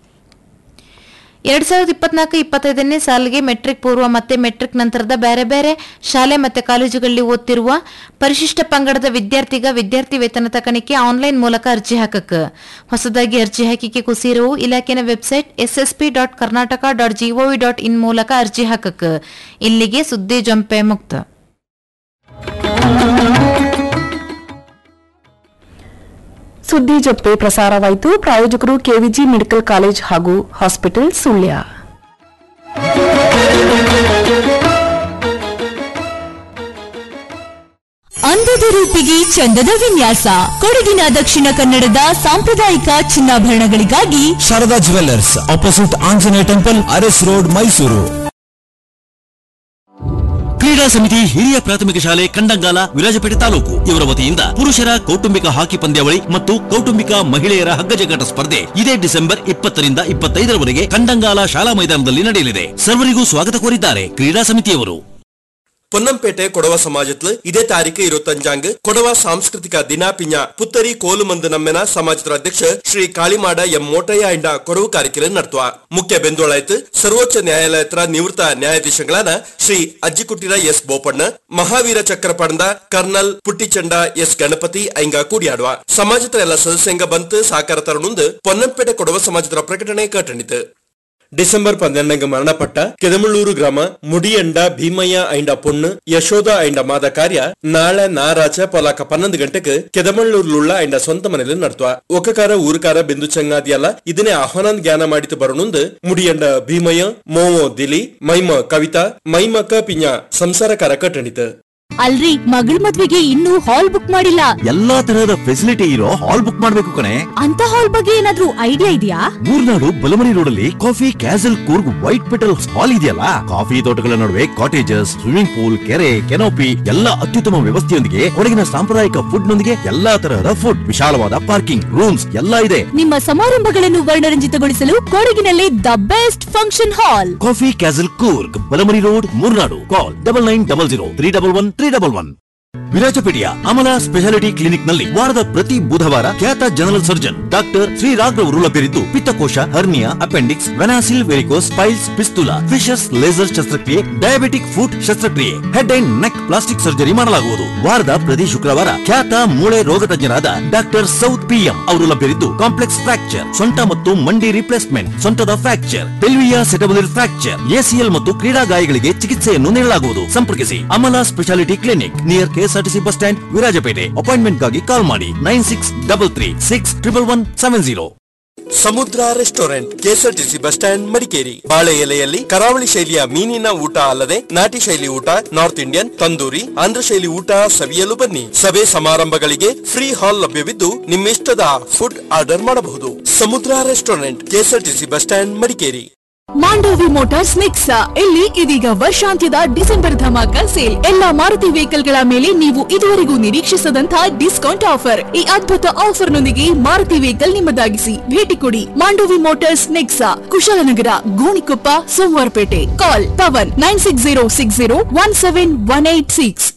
ಎರಡ್ ಸಾವಿರದ ಇಪ್ಪತ್ನಾಲ್ಕು ಇಪ್ಪತ್ತೈದನೇ ಸಾಲಿಗೆ ಮೆಟ್ರಿಕ್ ಪೂರ್ವ ಮತ್ತೆ ಮೆಟ್ರಿಕ್ ನಂತರದ ಬೇರೆ ಬೇರೆ ಶಾಲೆ ಮತ್ತೆ ಕಾಲೇಜುಗಳಲ್ಲಿ ಓದ್ತಿರುವ ಪರಿಶಿಷ್ಟ ಪಂಗಡದ ವಿದ್ಯಾರ್ಥಿಗ ವಿದ್ಯಾರ್ಥಿ ವೇತನ ತಕಣಿಕೆ ಆನ್ಲೈನ್ ಮೂಲಕ ಅರ್ಜಿ ಹಾಕಕ್ ಹೊಸದಾಗಿ ಅರ್ಜಿ ಹಾಕಿಕೆ ಕುಸಿರುವು ಇಲಾಖೆನ website SSP dot Karnataka dot GOV dot in ಮೂಲಕ ಅರ್ಜಿ ಹಾಕಕ್ ಇಲ್ಲಿಗೆ ಸುದ್ದಿ ಜಂಪೆ ಮುಕ್ತ ಸುದ್ದಿ ಜೊತೆ ಪ್ರಸಾರವಾಯಿತು ಪ್ರಾಯೋಜಕರು ಕೆವಿಜಿ ಮೆಡಿಕಲ್ ಕಾಲೇಜ್ ಹಾಗೂ ಹಾಸ್ಪಿಟಲ್ ಸುಳ್ಯ ಅಂದದ ರೂಪಿಗೆ ಚಂದದ ವಿನ್ಯಾಸ ಕೊಡಗಿನ ದಕ್ಷಿಣ ಕನ್ನಡದ ಸಾಂಪ್ರದಾಯಿಕ ಚಿನ್ನಾಭರಣಗಳಿಗಾಗಿ Sharada jewellers opposite Anjaneya temple Aras road Mysuru ಕ್ರೀಡಾ ಸಮಿತಿ ಹಿರಿಯ ಪ್ರಾಥಮಿಕ ಶಾಲೆ ಕಂಡಂಗಾಲ ವಿರಾಜಪೇಟೆ ತಾಲೂಕು ಇವರ ವತಿಯಿಂದ ಪುರುಷರ ಕೌಟುಂಬಿಕ ಹಾಕಿ ಪಂದ್ಯಾವಳಿ ಮತ್ತು ಕೌಟುಂಬಿಕ ಮಹಿಳೆಯರ ಹಗ್ಗಜಗಾಟ ಸ್ಪರ್ಧೆ ಇದೇ ಡಿಸೆಂಬರ್ ಇಪ್ಪತ್ತರಿಂದ ಇಪ್ಪತ್ತೈದರವರೆಗೆ ಕಂಡಂಗಾಲ ಶಾಲಾ ಮೈದಾನದಲ್ಲಿ ನಡೆಯಲಿದೆ ಸರ್ವರಿಗೂ ಸ್ವಾಗತ ಕೋರಿದ್ದಾರೆ ಕ್ರೀಡಾ ಸಮಿತಿಯವರು പൊന്നംപേട്ടെ കൊടവ സമാജത്തില് ഇതേ താരീഖ് ഇരുപത്തഞ്ചാങ്ക് കൊടവ സാംസ്കൃതിക ദിനാപിഞ്ഞ പുത്തരി ಕೋಲುಮಂದು ನಮ್ಮೆನ ಸಮಾಜದ ಅಧ್ಯಕ್ಷ ಶ್ರೀ ಕಾಳಿಮಾಡ ಎಂ ಮೋಟಯ್ಯ ಇಂಡ ಕೊಡವು ಕಾರ್ಯಕ್ರಮ ನಡೆಸುವ ಮುಖ್ಯ ಬೆಂದೋಳಾಯ್ತು ಸರ್ವೋಚ್ಚ ನ್ಯಾಯಾಲಯದ ನಿವೃತ್ತ ನ್ಯಾಯಾಧೀಶಗಳಾದ ಶ್ರೀ ಅಜ್ಜಿಕುಟ್ಟಿರ ಎಸ್ ಬೋಪಣ್ಣ ಮಹಾವೀರ ಚಕ್ರ ಪಡೆದ ಕರ್ನಲ್ ಪುಟ್ಟಿಚಂಡ ಎಸ್ ಗಣಪತಿ ಐಂಗ ಕೂಡಿಯಾಡುವ ಸಮಾಜದ ಎಲ್ಲ ಸದಸ್ಯಂಗ ಬಂತು ಸಾಕಾರ ತರುಣುಂದು ಪೊನ್ನಂಪೇಟೆ ಕೊಡವ ಸಮಾಜದ ಪ್ರಕಟಣೆ ಕಟ್ಟಣಿತು ಡಿಸೆಂಬರ್ ಪನ್ನೆರಡಂಗ ಮರಣಪಟ್ಟ ಕೆದಮಳ್ಳೂರು ಗ್ರಾಮ ಮುಡಿಯಂಡ ಭೀಮಯ್ಯ ಐಂಡ ಪೊಣ್ಣು ಯಶೋಧ ಐಂಡ ಮಾದ ಕಾರ್ಯ ನಾಳೆ ನಾರಾಚ ಪೊಲಾಕ ಪನ್ನೊಂದು ಗಂಟೆಗೆ ಕೆದಮಳ್ಳೂರ್ಲುಳ್ಳ ಐಂಡ ಸ್ವಂತ ಮನೇಲಿ ನಡ್ತುವ ಒಕ್ಕಕಾರ ಊರುಕಾರ ಬಿಂದು ಚಂಗಾದಿಯಲ್ಲ ಇದನ್ನೇ ಆಹ್ವಾನ ಜ್ಞಾನ ಮಾಡಿತು ಬರೋಣುಂದು ಮುಡಿಯಂಡ ಭೀಮಯ್ಯ ಮೋಮೋ ದಿಲಿ ಮೈಮ ಕವಿತಾ ಮೈಮಕ ಪಿಂಜ ಸಂಸಾರಕಾರ ಕಟ್ಟಣಿತು ಅಲ್ರಿ ಮಗಳ ಮದ್ವೆಗೆ ಇನ್ನೂ ಹಾಲ್ ಬುಕ್ ಮಾಡಿಲ್ಲ ಎಲ್ಲಾ ತರಹದ ಫೆಸಿಲಿಟಿ ಇರೋ ಹಾಲ್ ಬುಕ್ ಮಾಡಬೇಕು ಕಣೆ ಅಂತ ಹಾಲ್ ಬಗ್ಗೆ ಏನಾದ್ರೂ ಐಡಿಯಾ ಇದೆಯಾ ಮೂರ್ನಾಡು ಬಲಮನಿ ರೋಡ್ ಅಲ್ಲಿ coffee castle Coorg white petals hall ಇದೆಯಲ್ಲ ಕಾಫಿ ತೋಟಗಳ ನಡುವೆ ಕಾಟೇಜಸ್ ಸ್ವಿಮ್ಮಿಂಗ್ ಪೂಲ್ ಕೆರೆ ಕೆನೋಪಿ ಎಲ್ಲ ಅತ್ಯುತ್ತಮ ವ್ಯವಸ್ಥೆಯೊಂದಿಗೆ ಕೊಡಗಿನ ಸಾಂಪ್ರದಾಯಿಕ ಫುಡ್ ನೊಂದಿಗೆ ಎಲ್ಲಾ ತರಹದ ಫುಡ್ ವಿಶಾಲವಾದ ಪಾರ್ಕಿಂಗ್ ರೂಮ್ಸ್ ಎಲ್ಲ ಇದೆ ನಿಮ್ಮ ಸಮಾರಂಭಗಳನ್ನು ವರ್ಣರಂಜಿತಗೊಳಿಸಲು ಕೊಡಗಿನಲ್ಲಿ the best function hall coffee castle Coorg Balamani road Murnad call double nine double zero three double one three double one ವಿರಾಜಪೇಟೆಯ ಅಮಲ ಸ್ಪೆಷಾಲಿಟಿ ಕ್ಲಿನಿಕ್ ನಲ್ಲಿ ವಾರದ ಪ್ರತಿ ಬುಧವಾರ ಖ್ಯಾತ general surgeon doctor Shri Raghav ಲಭ್ಯರಿದ್ದು ಪಿತ್ತಕೋಶ ಹರ್ನಿಯಾ ಅಪೆಂಡಿಕ್ಸ್ ವೆನಾಸಿಲ್ varicose piles fistula fissures laser ಶಸ್ತ್ರಕ್ರಿಯೆ ಡಯಾಬಿಟಿಕ್ ಫುಟ್ ಶಸ್ತ್ರಕ್ರಿಯೆ head and neck plastic surgery ಮಾಡಲಾಗುವುದು ವಾರದ ಪ್ರತಿ ಶುಕ್ರವಾರ ಖ್ಯಾತ ಮೂಳೆ ರೋಗ ತಜ್ಞರಾದ ಡಾಕ್ಟರ್ ಸೌತ್ ಪಿಎಂ ಅವರು ಲಭ್ಯರಿದ್ದು ಕಾಂಪ್ಲೆಕ್ಸ್ ಫ್ರಾಕ್ಚರ್ ಸೊಂಟ ಮತ್ತು ಮಂಡಿ ರಿಪ್ಲೇಸ್ಮೆಂಟ್ ಸೊಂಟದ ಫ್ರಾಕ್ಚರ್ ಪೆಲ್ವಿಯಾ ಸೆಟಬಲಿರ್ ಫ್ರಾಕ್ಚರ್ ಎಸಿಎಲ್ ಮತ್ತು ಕ್ರೀಡಾ ಗಾಯಗಳಿಗೆ ಚಿಕಿತ್ಸೆಯನ್ನು ನೀಡಲಾಗುವುದು ಸಂಪರ್ಕಿಸಿ Amala speciality clinic near KSRTC bus stand Virajpet ಅಪಾಯಿಂಟ್ಮೆಂಟ್ಗಾಗಿ ಕಾಲ್ ಮಾಡಿ nine six double three six triple one seven zero Samudra restaurant KSRTC bus stand Madikeri ಬಾಳೆ ಎಲೆಯಲ್ಲಿ ಕರಾವಳಿ ಶೈಲಿಯ ಮೀನಿನ ಊಟ ಅಲ್ಲದೆ ನಾಟಿ ಶೈಲಿ ಊಟ ನಾರ್ತ್ ಇಂಡಿಯನ್ ತಂದೂರಿ ಆಂಧ್ರ ಶೈಲಿ ಊಟ ಸವಿಯಲು ಬನ್ನಿ ಸಭೆ ಸಮಾರಂಭಗಳಿಗೆ ಫ್ರೀ ಹಾಲ್ ಲಭ್ಯವಿದ್ದು ನಿಮ್ಮಿಷ್ಟದ ಫುಡ್ ಆರ್ಡರ್ ಮಾಡಬಹುದು Samudra restaurant KSRTC bus stand Madikeri Mandovi motors Nexa ಇಲ್ಲಿ ಇದೀಗ ವರ್ಷಾಂತ್ಯದ ಡಿಸೆಂಬರ್ ಧಮಾಕ ಸೇಲ್ ಎಲ್ಲಾ ಮಾರುತಿ ವೆಹಿಕಲ್ ಗಳ ಮೇಲೆ ನೀವು ಇದುವರೆಗೂ ನಿರೀಕ್ಷಿಸದಂತಹ ಡಿಸ್ಕೌಂಟ್ ಆಫರ್ ಈ ಅದ್ಭುತ ಆಫರ್ ನೊಂದಿಗೆ ಮಾರುತಿ ವೆಹಿಕಲ್ ನಿಮ್ಮದಾಗಿಸಿ ಭೇಟಿ ಕೊಡಿ Mandovi motors Nexa Kushalnagar Gonikoppa Somwarpet call Pavan nine six zero six zero one seven one eight six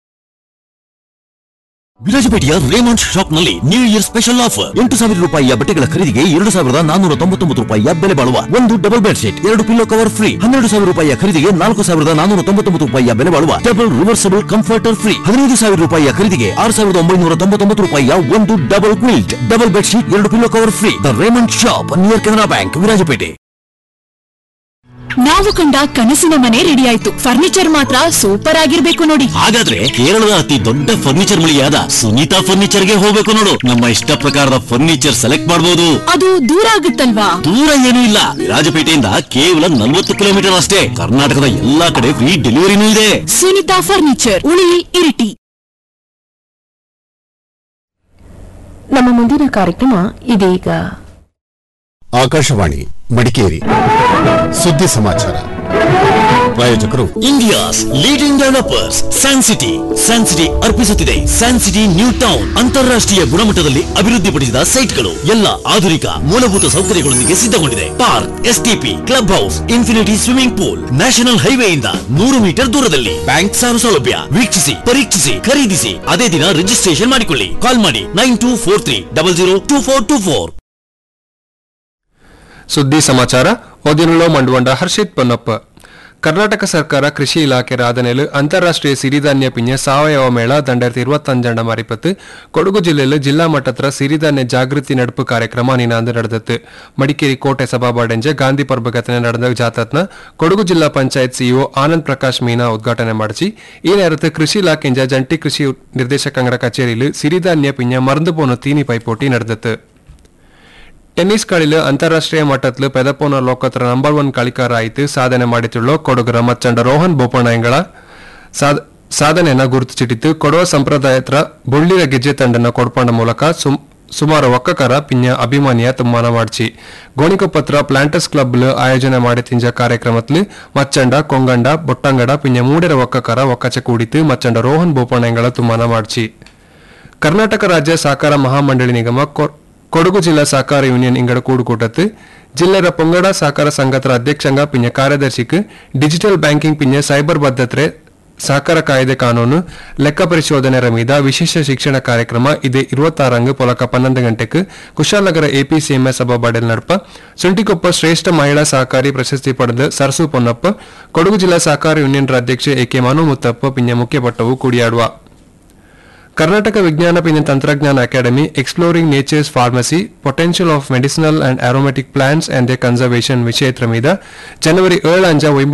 ವಿರಾಜಪೇಟೆಯ ರೇಮಂಡ್ ಶಾಪ್ ನಲ್ಲಿ ನ್ಯೂ ಇಯರ್ ಸ್ಪೆಷಲ್ ಆಫರ್ ಎಂಟು ಸಾವಿರ ರೂಪಾಯಿಯ ಬಟ್ಟೆಗಳ ಖರೀದಿಗೆ ಎರಡು ಸಾವಿರದ ನಾನೂರ ತೊಂಬತ್ತೊಂಬತ್ತು ರೂಪಾಯಿಯ ಬೆಲೆ ಬಾಳುವ ಒಂದು ಡಬಲ್ ಬೆಡ್ ಶೀಟ್ ಎರಡು ಪಿಲ್ಲೋ ಕವರ್ ಫ್ರೀ ಹನ್ನೆರಡು ಸಾವಿರ ರೂಪಾಯಿಯ ಖರೀದಿಗೆ ನಾಲ್ಕು ಸಾವಿರದ ನಾನೂರ ತೊಂಬತ್ತೊಂಬತ್ತು ರೂಪಾಯಿಯ ಬೆಲೆ ಬಾಳುವ ಡಬಲ್ ರಿವರ್ಸಬಲ್ ಕಂಫರ್ಟರ್ ಫ್ರೀ ಹದಿನೈದು ಸಾವಿರ ರೂಪಾಯಿಯ ಖರೀದಿಗೆ ಆರು ಸಾವಿರದ ಒಂಬೈನೂರ ತೊಂಬತ್ತೊಂಬತ್ತು ರೂಪಾಯಿಯ ಒಂದು double quilt double bed sheet ಎರಡು pillow cover free the Raymond shop near Canara bank Virajpet ನಾವು ಕಂಡ ಕನಸಿನ ಮನೆ ರೆಡಿ ಆಯ್ತು ಫರ್ನಿಚರ್ ಮಾತ್ರ ಸೂಪರ್ ಆಗಿರ್ಬೇಕು ನೋಡಿ ಹಾಗಾದ್ರೆ ಕೇರಳದ ಅತಿ ದೊಡ್ಡ ಫರ್ನಿಚರ್ ಮಳಿಗೆಯಾದ ಸುನೀತಾ ಫರ್ನಿಚರ್ ಗೆ ಹೋಗ್ಬೇಕು ನೋಡು ನಮ್ಮ ಇಷ್ಟ ಪ್ರಕಾರದ ಫರ್ನಿಚರ್ ಸೆಲೆಕ್ಟ್ ಮಾಡಬಹುದು ಅದು ದೂರ ಆಗುತ್ತಲ್ವಾ ದೂರ ಏನೂ ಇಲ್ಲ ವಿರಾಜಪೇಟೆಯಿಂದ ಕೇವಲ ನಲವತ್ತು ಕಿಲೋಮೀಟರ್ ಅಷ್ಟೇ ಕರ್ನಾಟಕದ ಎಲ್ಲಾ ಕಡೆ ಫ್ರೀ ಡೆಲಿವರಿನೂ ಇದೆ ಸುನಿತಾ ಫರ್ನಿಚರ್ ಉಳಿ ಇರಿಟಿ ನಮ್ಮ ಮುಂದಿನ ಕಾರ್ಯಕ್ರಮ ಇದೀಗ ಆಕಾಶವಾಣಿ ಮಡಿಕೇರಿ ಸುದ್ದಿ ಸಮಾಚಾರ ಪ್ರಾಯೋಜಕರು India's leading developers San City San City ಅರ್ಪಿಸುತ್ತಿದೆ ಸ್ಯಾನ್ ಸಿಟಿ ನ್ಯೂ ಟೌನ್ ಅಂತಾರಾಷ್ಟ್ರೀಯ ಗುಣಮಟ್ಟದಲ್ಲಿ ಅಭಿವೃದ್ಧಿಪಡಿಸಿದ ಸೈಟ್ಗಳು ಎಲ್ಲ ಆಧುನಿಕ ಮೂಲಭೂತ ಸೌಕರ್ಯಗಳೊಂದಿಗೆ ಸಿದ್ಧಗೊಂಡಿದೆ park STP club house infinity swimming pool national ಹೈವೇಯಿಂದ ನೂರು ಮೀಟರ್ ದೂರದಲ್ಲಿ ಬ್ಯಾಂಕ್ ಸಾಲ ಸೌಲಭ್ಯ ವೀಕ್ಷಿಸಿ ಪರೀಕ್ಷಿಸಿ ಖರೀದಿಸಿ ಅದೇ ದಿನ ರಿಜಿಸ್ಟ್ರೇಷನ್ ಮಾಡಿಕೊಳ್ಳಿ ಕಾಲ್ ಮಾಡಿ nine two four three double zero two four two four ಸುದ್ದಿ ಸಮಾಚಾರ ಓದಿನಲ್ಲೋ ಮಂಡುವಂಡ ಹರ್ಷಿತ್ ಪೊನ್ನಪ್ಪ ಕರ್ನಾಟಕ ಸರ್ಕಾರ ಕೃಷಿ ಇಲಾಖೆ ರಾಧನೆಲು ಅಂತಾರಾಷ್ಟ್ರೀಯ ಸಿರಿಧಾನ್ಯ ಪಿಂಜ ಸಾವಯವ ಮೇಳ ದಂಡಾಯಿರത്തി ഇരുപത്തഞ്ചാം മാറിപ്പത്ത് ಕೊಡಗು ಜಿಲ್ಲೆಯಲ್ಲಿ ಜಿಲ್ಲಾ ಮಟ್ಟದ ಸಿರಿಧಾನ್ಯ ಜಾಗೃತಿ ನಡುಪು ಕಾರ್ಯಕ್ರಮ ನಿನಾಂದು ನಡೆದತ್ತು ಮಡಿಕೇರಿ ಕೋಟೆ ಸಭಾಬಾಡೆಂಜ ಗಾಂಧಿ ಪರ್ಬಗತನೆ ನಡೆದ ಜಾಥಾತ್ನ ಕೊಡಗು ಜಿಲ್ಲಾ ಪಂಚಾಯತ್ ಸಿಇಒ ಆನಂದ್ ಪ್ರಕಾಶ್ ಮೀನಾ ಉದ್ಘಾಟನೆ ಮಾಡಿಸಿ ಈ ನೇರത്ത് ಕೃಷಿ ಇಲಾಖೆಂಜ ಜಂಟಿ ಕೃಷಿ ನಿರ್ದೇಶಕಂಗಡ ಕಚೇರಿಯಲ್ಲಿ ಸಿರಿಧಾನ್ಯ ಪಿಂಜ ಮರಂದು ಪೋನ ತೀನಿ ಪೈಪೋಟಿ ನಡೆದತ್ತು ಟೆನ್ನಿಸ್ കളിയിൽ ಅಂತಾರಾಷ್ಟ್ರೀಯ ಮಟ್ಟത്തിൽ ಪೆದಪೋನ ಲೋಕತ್ರ ನಂಬರ್ ಒನ್ കളിക്കാർ ಆಯ್ತು ಸಾಧನೆ ಮಾಡಿತುಳ್ಳ ಕೊಡಗರ ಮಚ್ಚಂಡ ರೋಹನ್ ಬೋಪಣ್ಣಂಗಳ ಸಾಧನೆಯನ್ನ ಗುರುತಿಸಿಟ್ಟಿತ್ತು ಕೊಡವ ಸಂಪ್ರದಾಯತ್ರ ಬುಳ್ಳಿರ ಗೆಜ್ಜೆ ತಂಡನ ಕೊಡ್ಪಂಡ ಮೂಲಕ ಸುಮ್ ಸುಮಾರು ಒಕ್ಕಕರ ಪಿಂಜ ಅಭಿಮಾನಿಯ ತುಮ್ಮಾನ ಮಾಡ್ಚಿ ಗೋಣಿಕೊಪ್ಪತ್ರ ಪ್ಲಾಂಟರ್ಸ್ ಕ್ಲಬ್ ಆಯೋಜನೆ ಮಾಡಿ ತಿಂಜ ಕಾರ್ಯಕ್ರಮത്തിൽ ಮಚ್ಚಂಡ ಕೊಂಗಂಡ ಬೊಟ್ಟಂಗಡ ಪಿಂಜ ಮೂಡೆರ ಒಕ್ಕಕರ ಒಕ್ಕಚ ಕೂಡಿತು ಮಚ್ಚಂಡ ರೋಹನ್ ಬೋಪಣ್ಣಂಗಳ ತುಮ್ಮಾನ ಮಾಡ್ಚಿ ಕರ್ನಾಟಕ ರಾಜ್ಯ ಸಹಕಾರ ಮಹಾಮಂಡಳಿ ನಿಗಮ ಕೊ- ಕೊಡಗು ಜಿಲ್ಲಾ ಸಹಕಾರ ಯೂನಿಯನ್ ಇಂಗಡ ಕೂಡುಕೂಟത്ത് ಜಿಲ್ಲೆರ ಪೊಂಗಡ ಸಹಕಾರ ಸಂಘತರ ಅಧ್ಯಕ್ಷಂಗ ಪಿಂಜ ಕಾರ್ಯದರ್ಶಿക്ക് ಡಿಜಿಟಲ್ ಬ್ಯಾಂಕಿಂಗ್ ಪಿಂಜ ಸೈಬರ್ ಭದ್ರತೆ ಸಹಕಾರ ಕಾಯ್ದೆ ಕಾನೂನು ಲೆಕ್ಕ ಪರಿಶೋಧನೆ ರಮೀದ ವಿಶೇಷ ಶಿಕ್ಷಣ ಕಾರ್ಯಕ್ರಮ ಇದೇ ಇರುವತ್ತಾರಂಗ್ ಪೊಲಕ ಪನ್ನೊಂದು ಗಂಟೆಗೆ ಕುಶಾಲನಗರ ಎಪಿಸಿಎಂಎಸ್ ಸಭಾ ಬಾಡೆಲ್ ನಡಪ ಸುಂಟಿಕೊಪ್ಪ ಶ್ರೇಷ್ಠ ಮಹಿಳಾ ಸಹಕಾರಿ ಪ್ರಶಸ್ತಿ ಪಡೆದ ಸರಸು ಪೊನ್ನಪ್ಪ ಕೊಡಗು ಜಿಲ್ಲಾ ಸಹಕಾರ ಯೂನಿಯನ್ ಅಧ್ಯಕ್ಷ ಎಕೆ ಮನು ಮುತ್ತಪ್ಪ ಪಿಂಜ ಮುಖ್ಯ ಪಟ್ಟವು ಕೂಡಿಯಾಡುವ ಕರ್ನಾಟಕ ವಿಜ್ಞಾನ ಪಿನ ತಂತ್ರಜ್ಞಾನ academy exploring nature's pharmacy potential of medicinal and aromatic plants and the conservation ವಿಷಯತ್ರ ಮೀದ ಜನವರಿ ಏಳು ಅಂಜ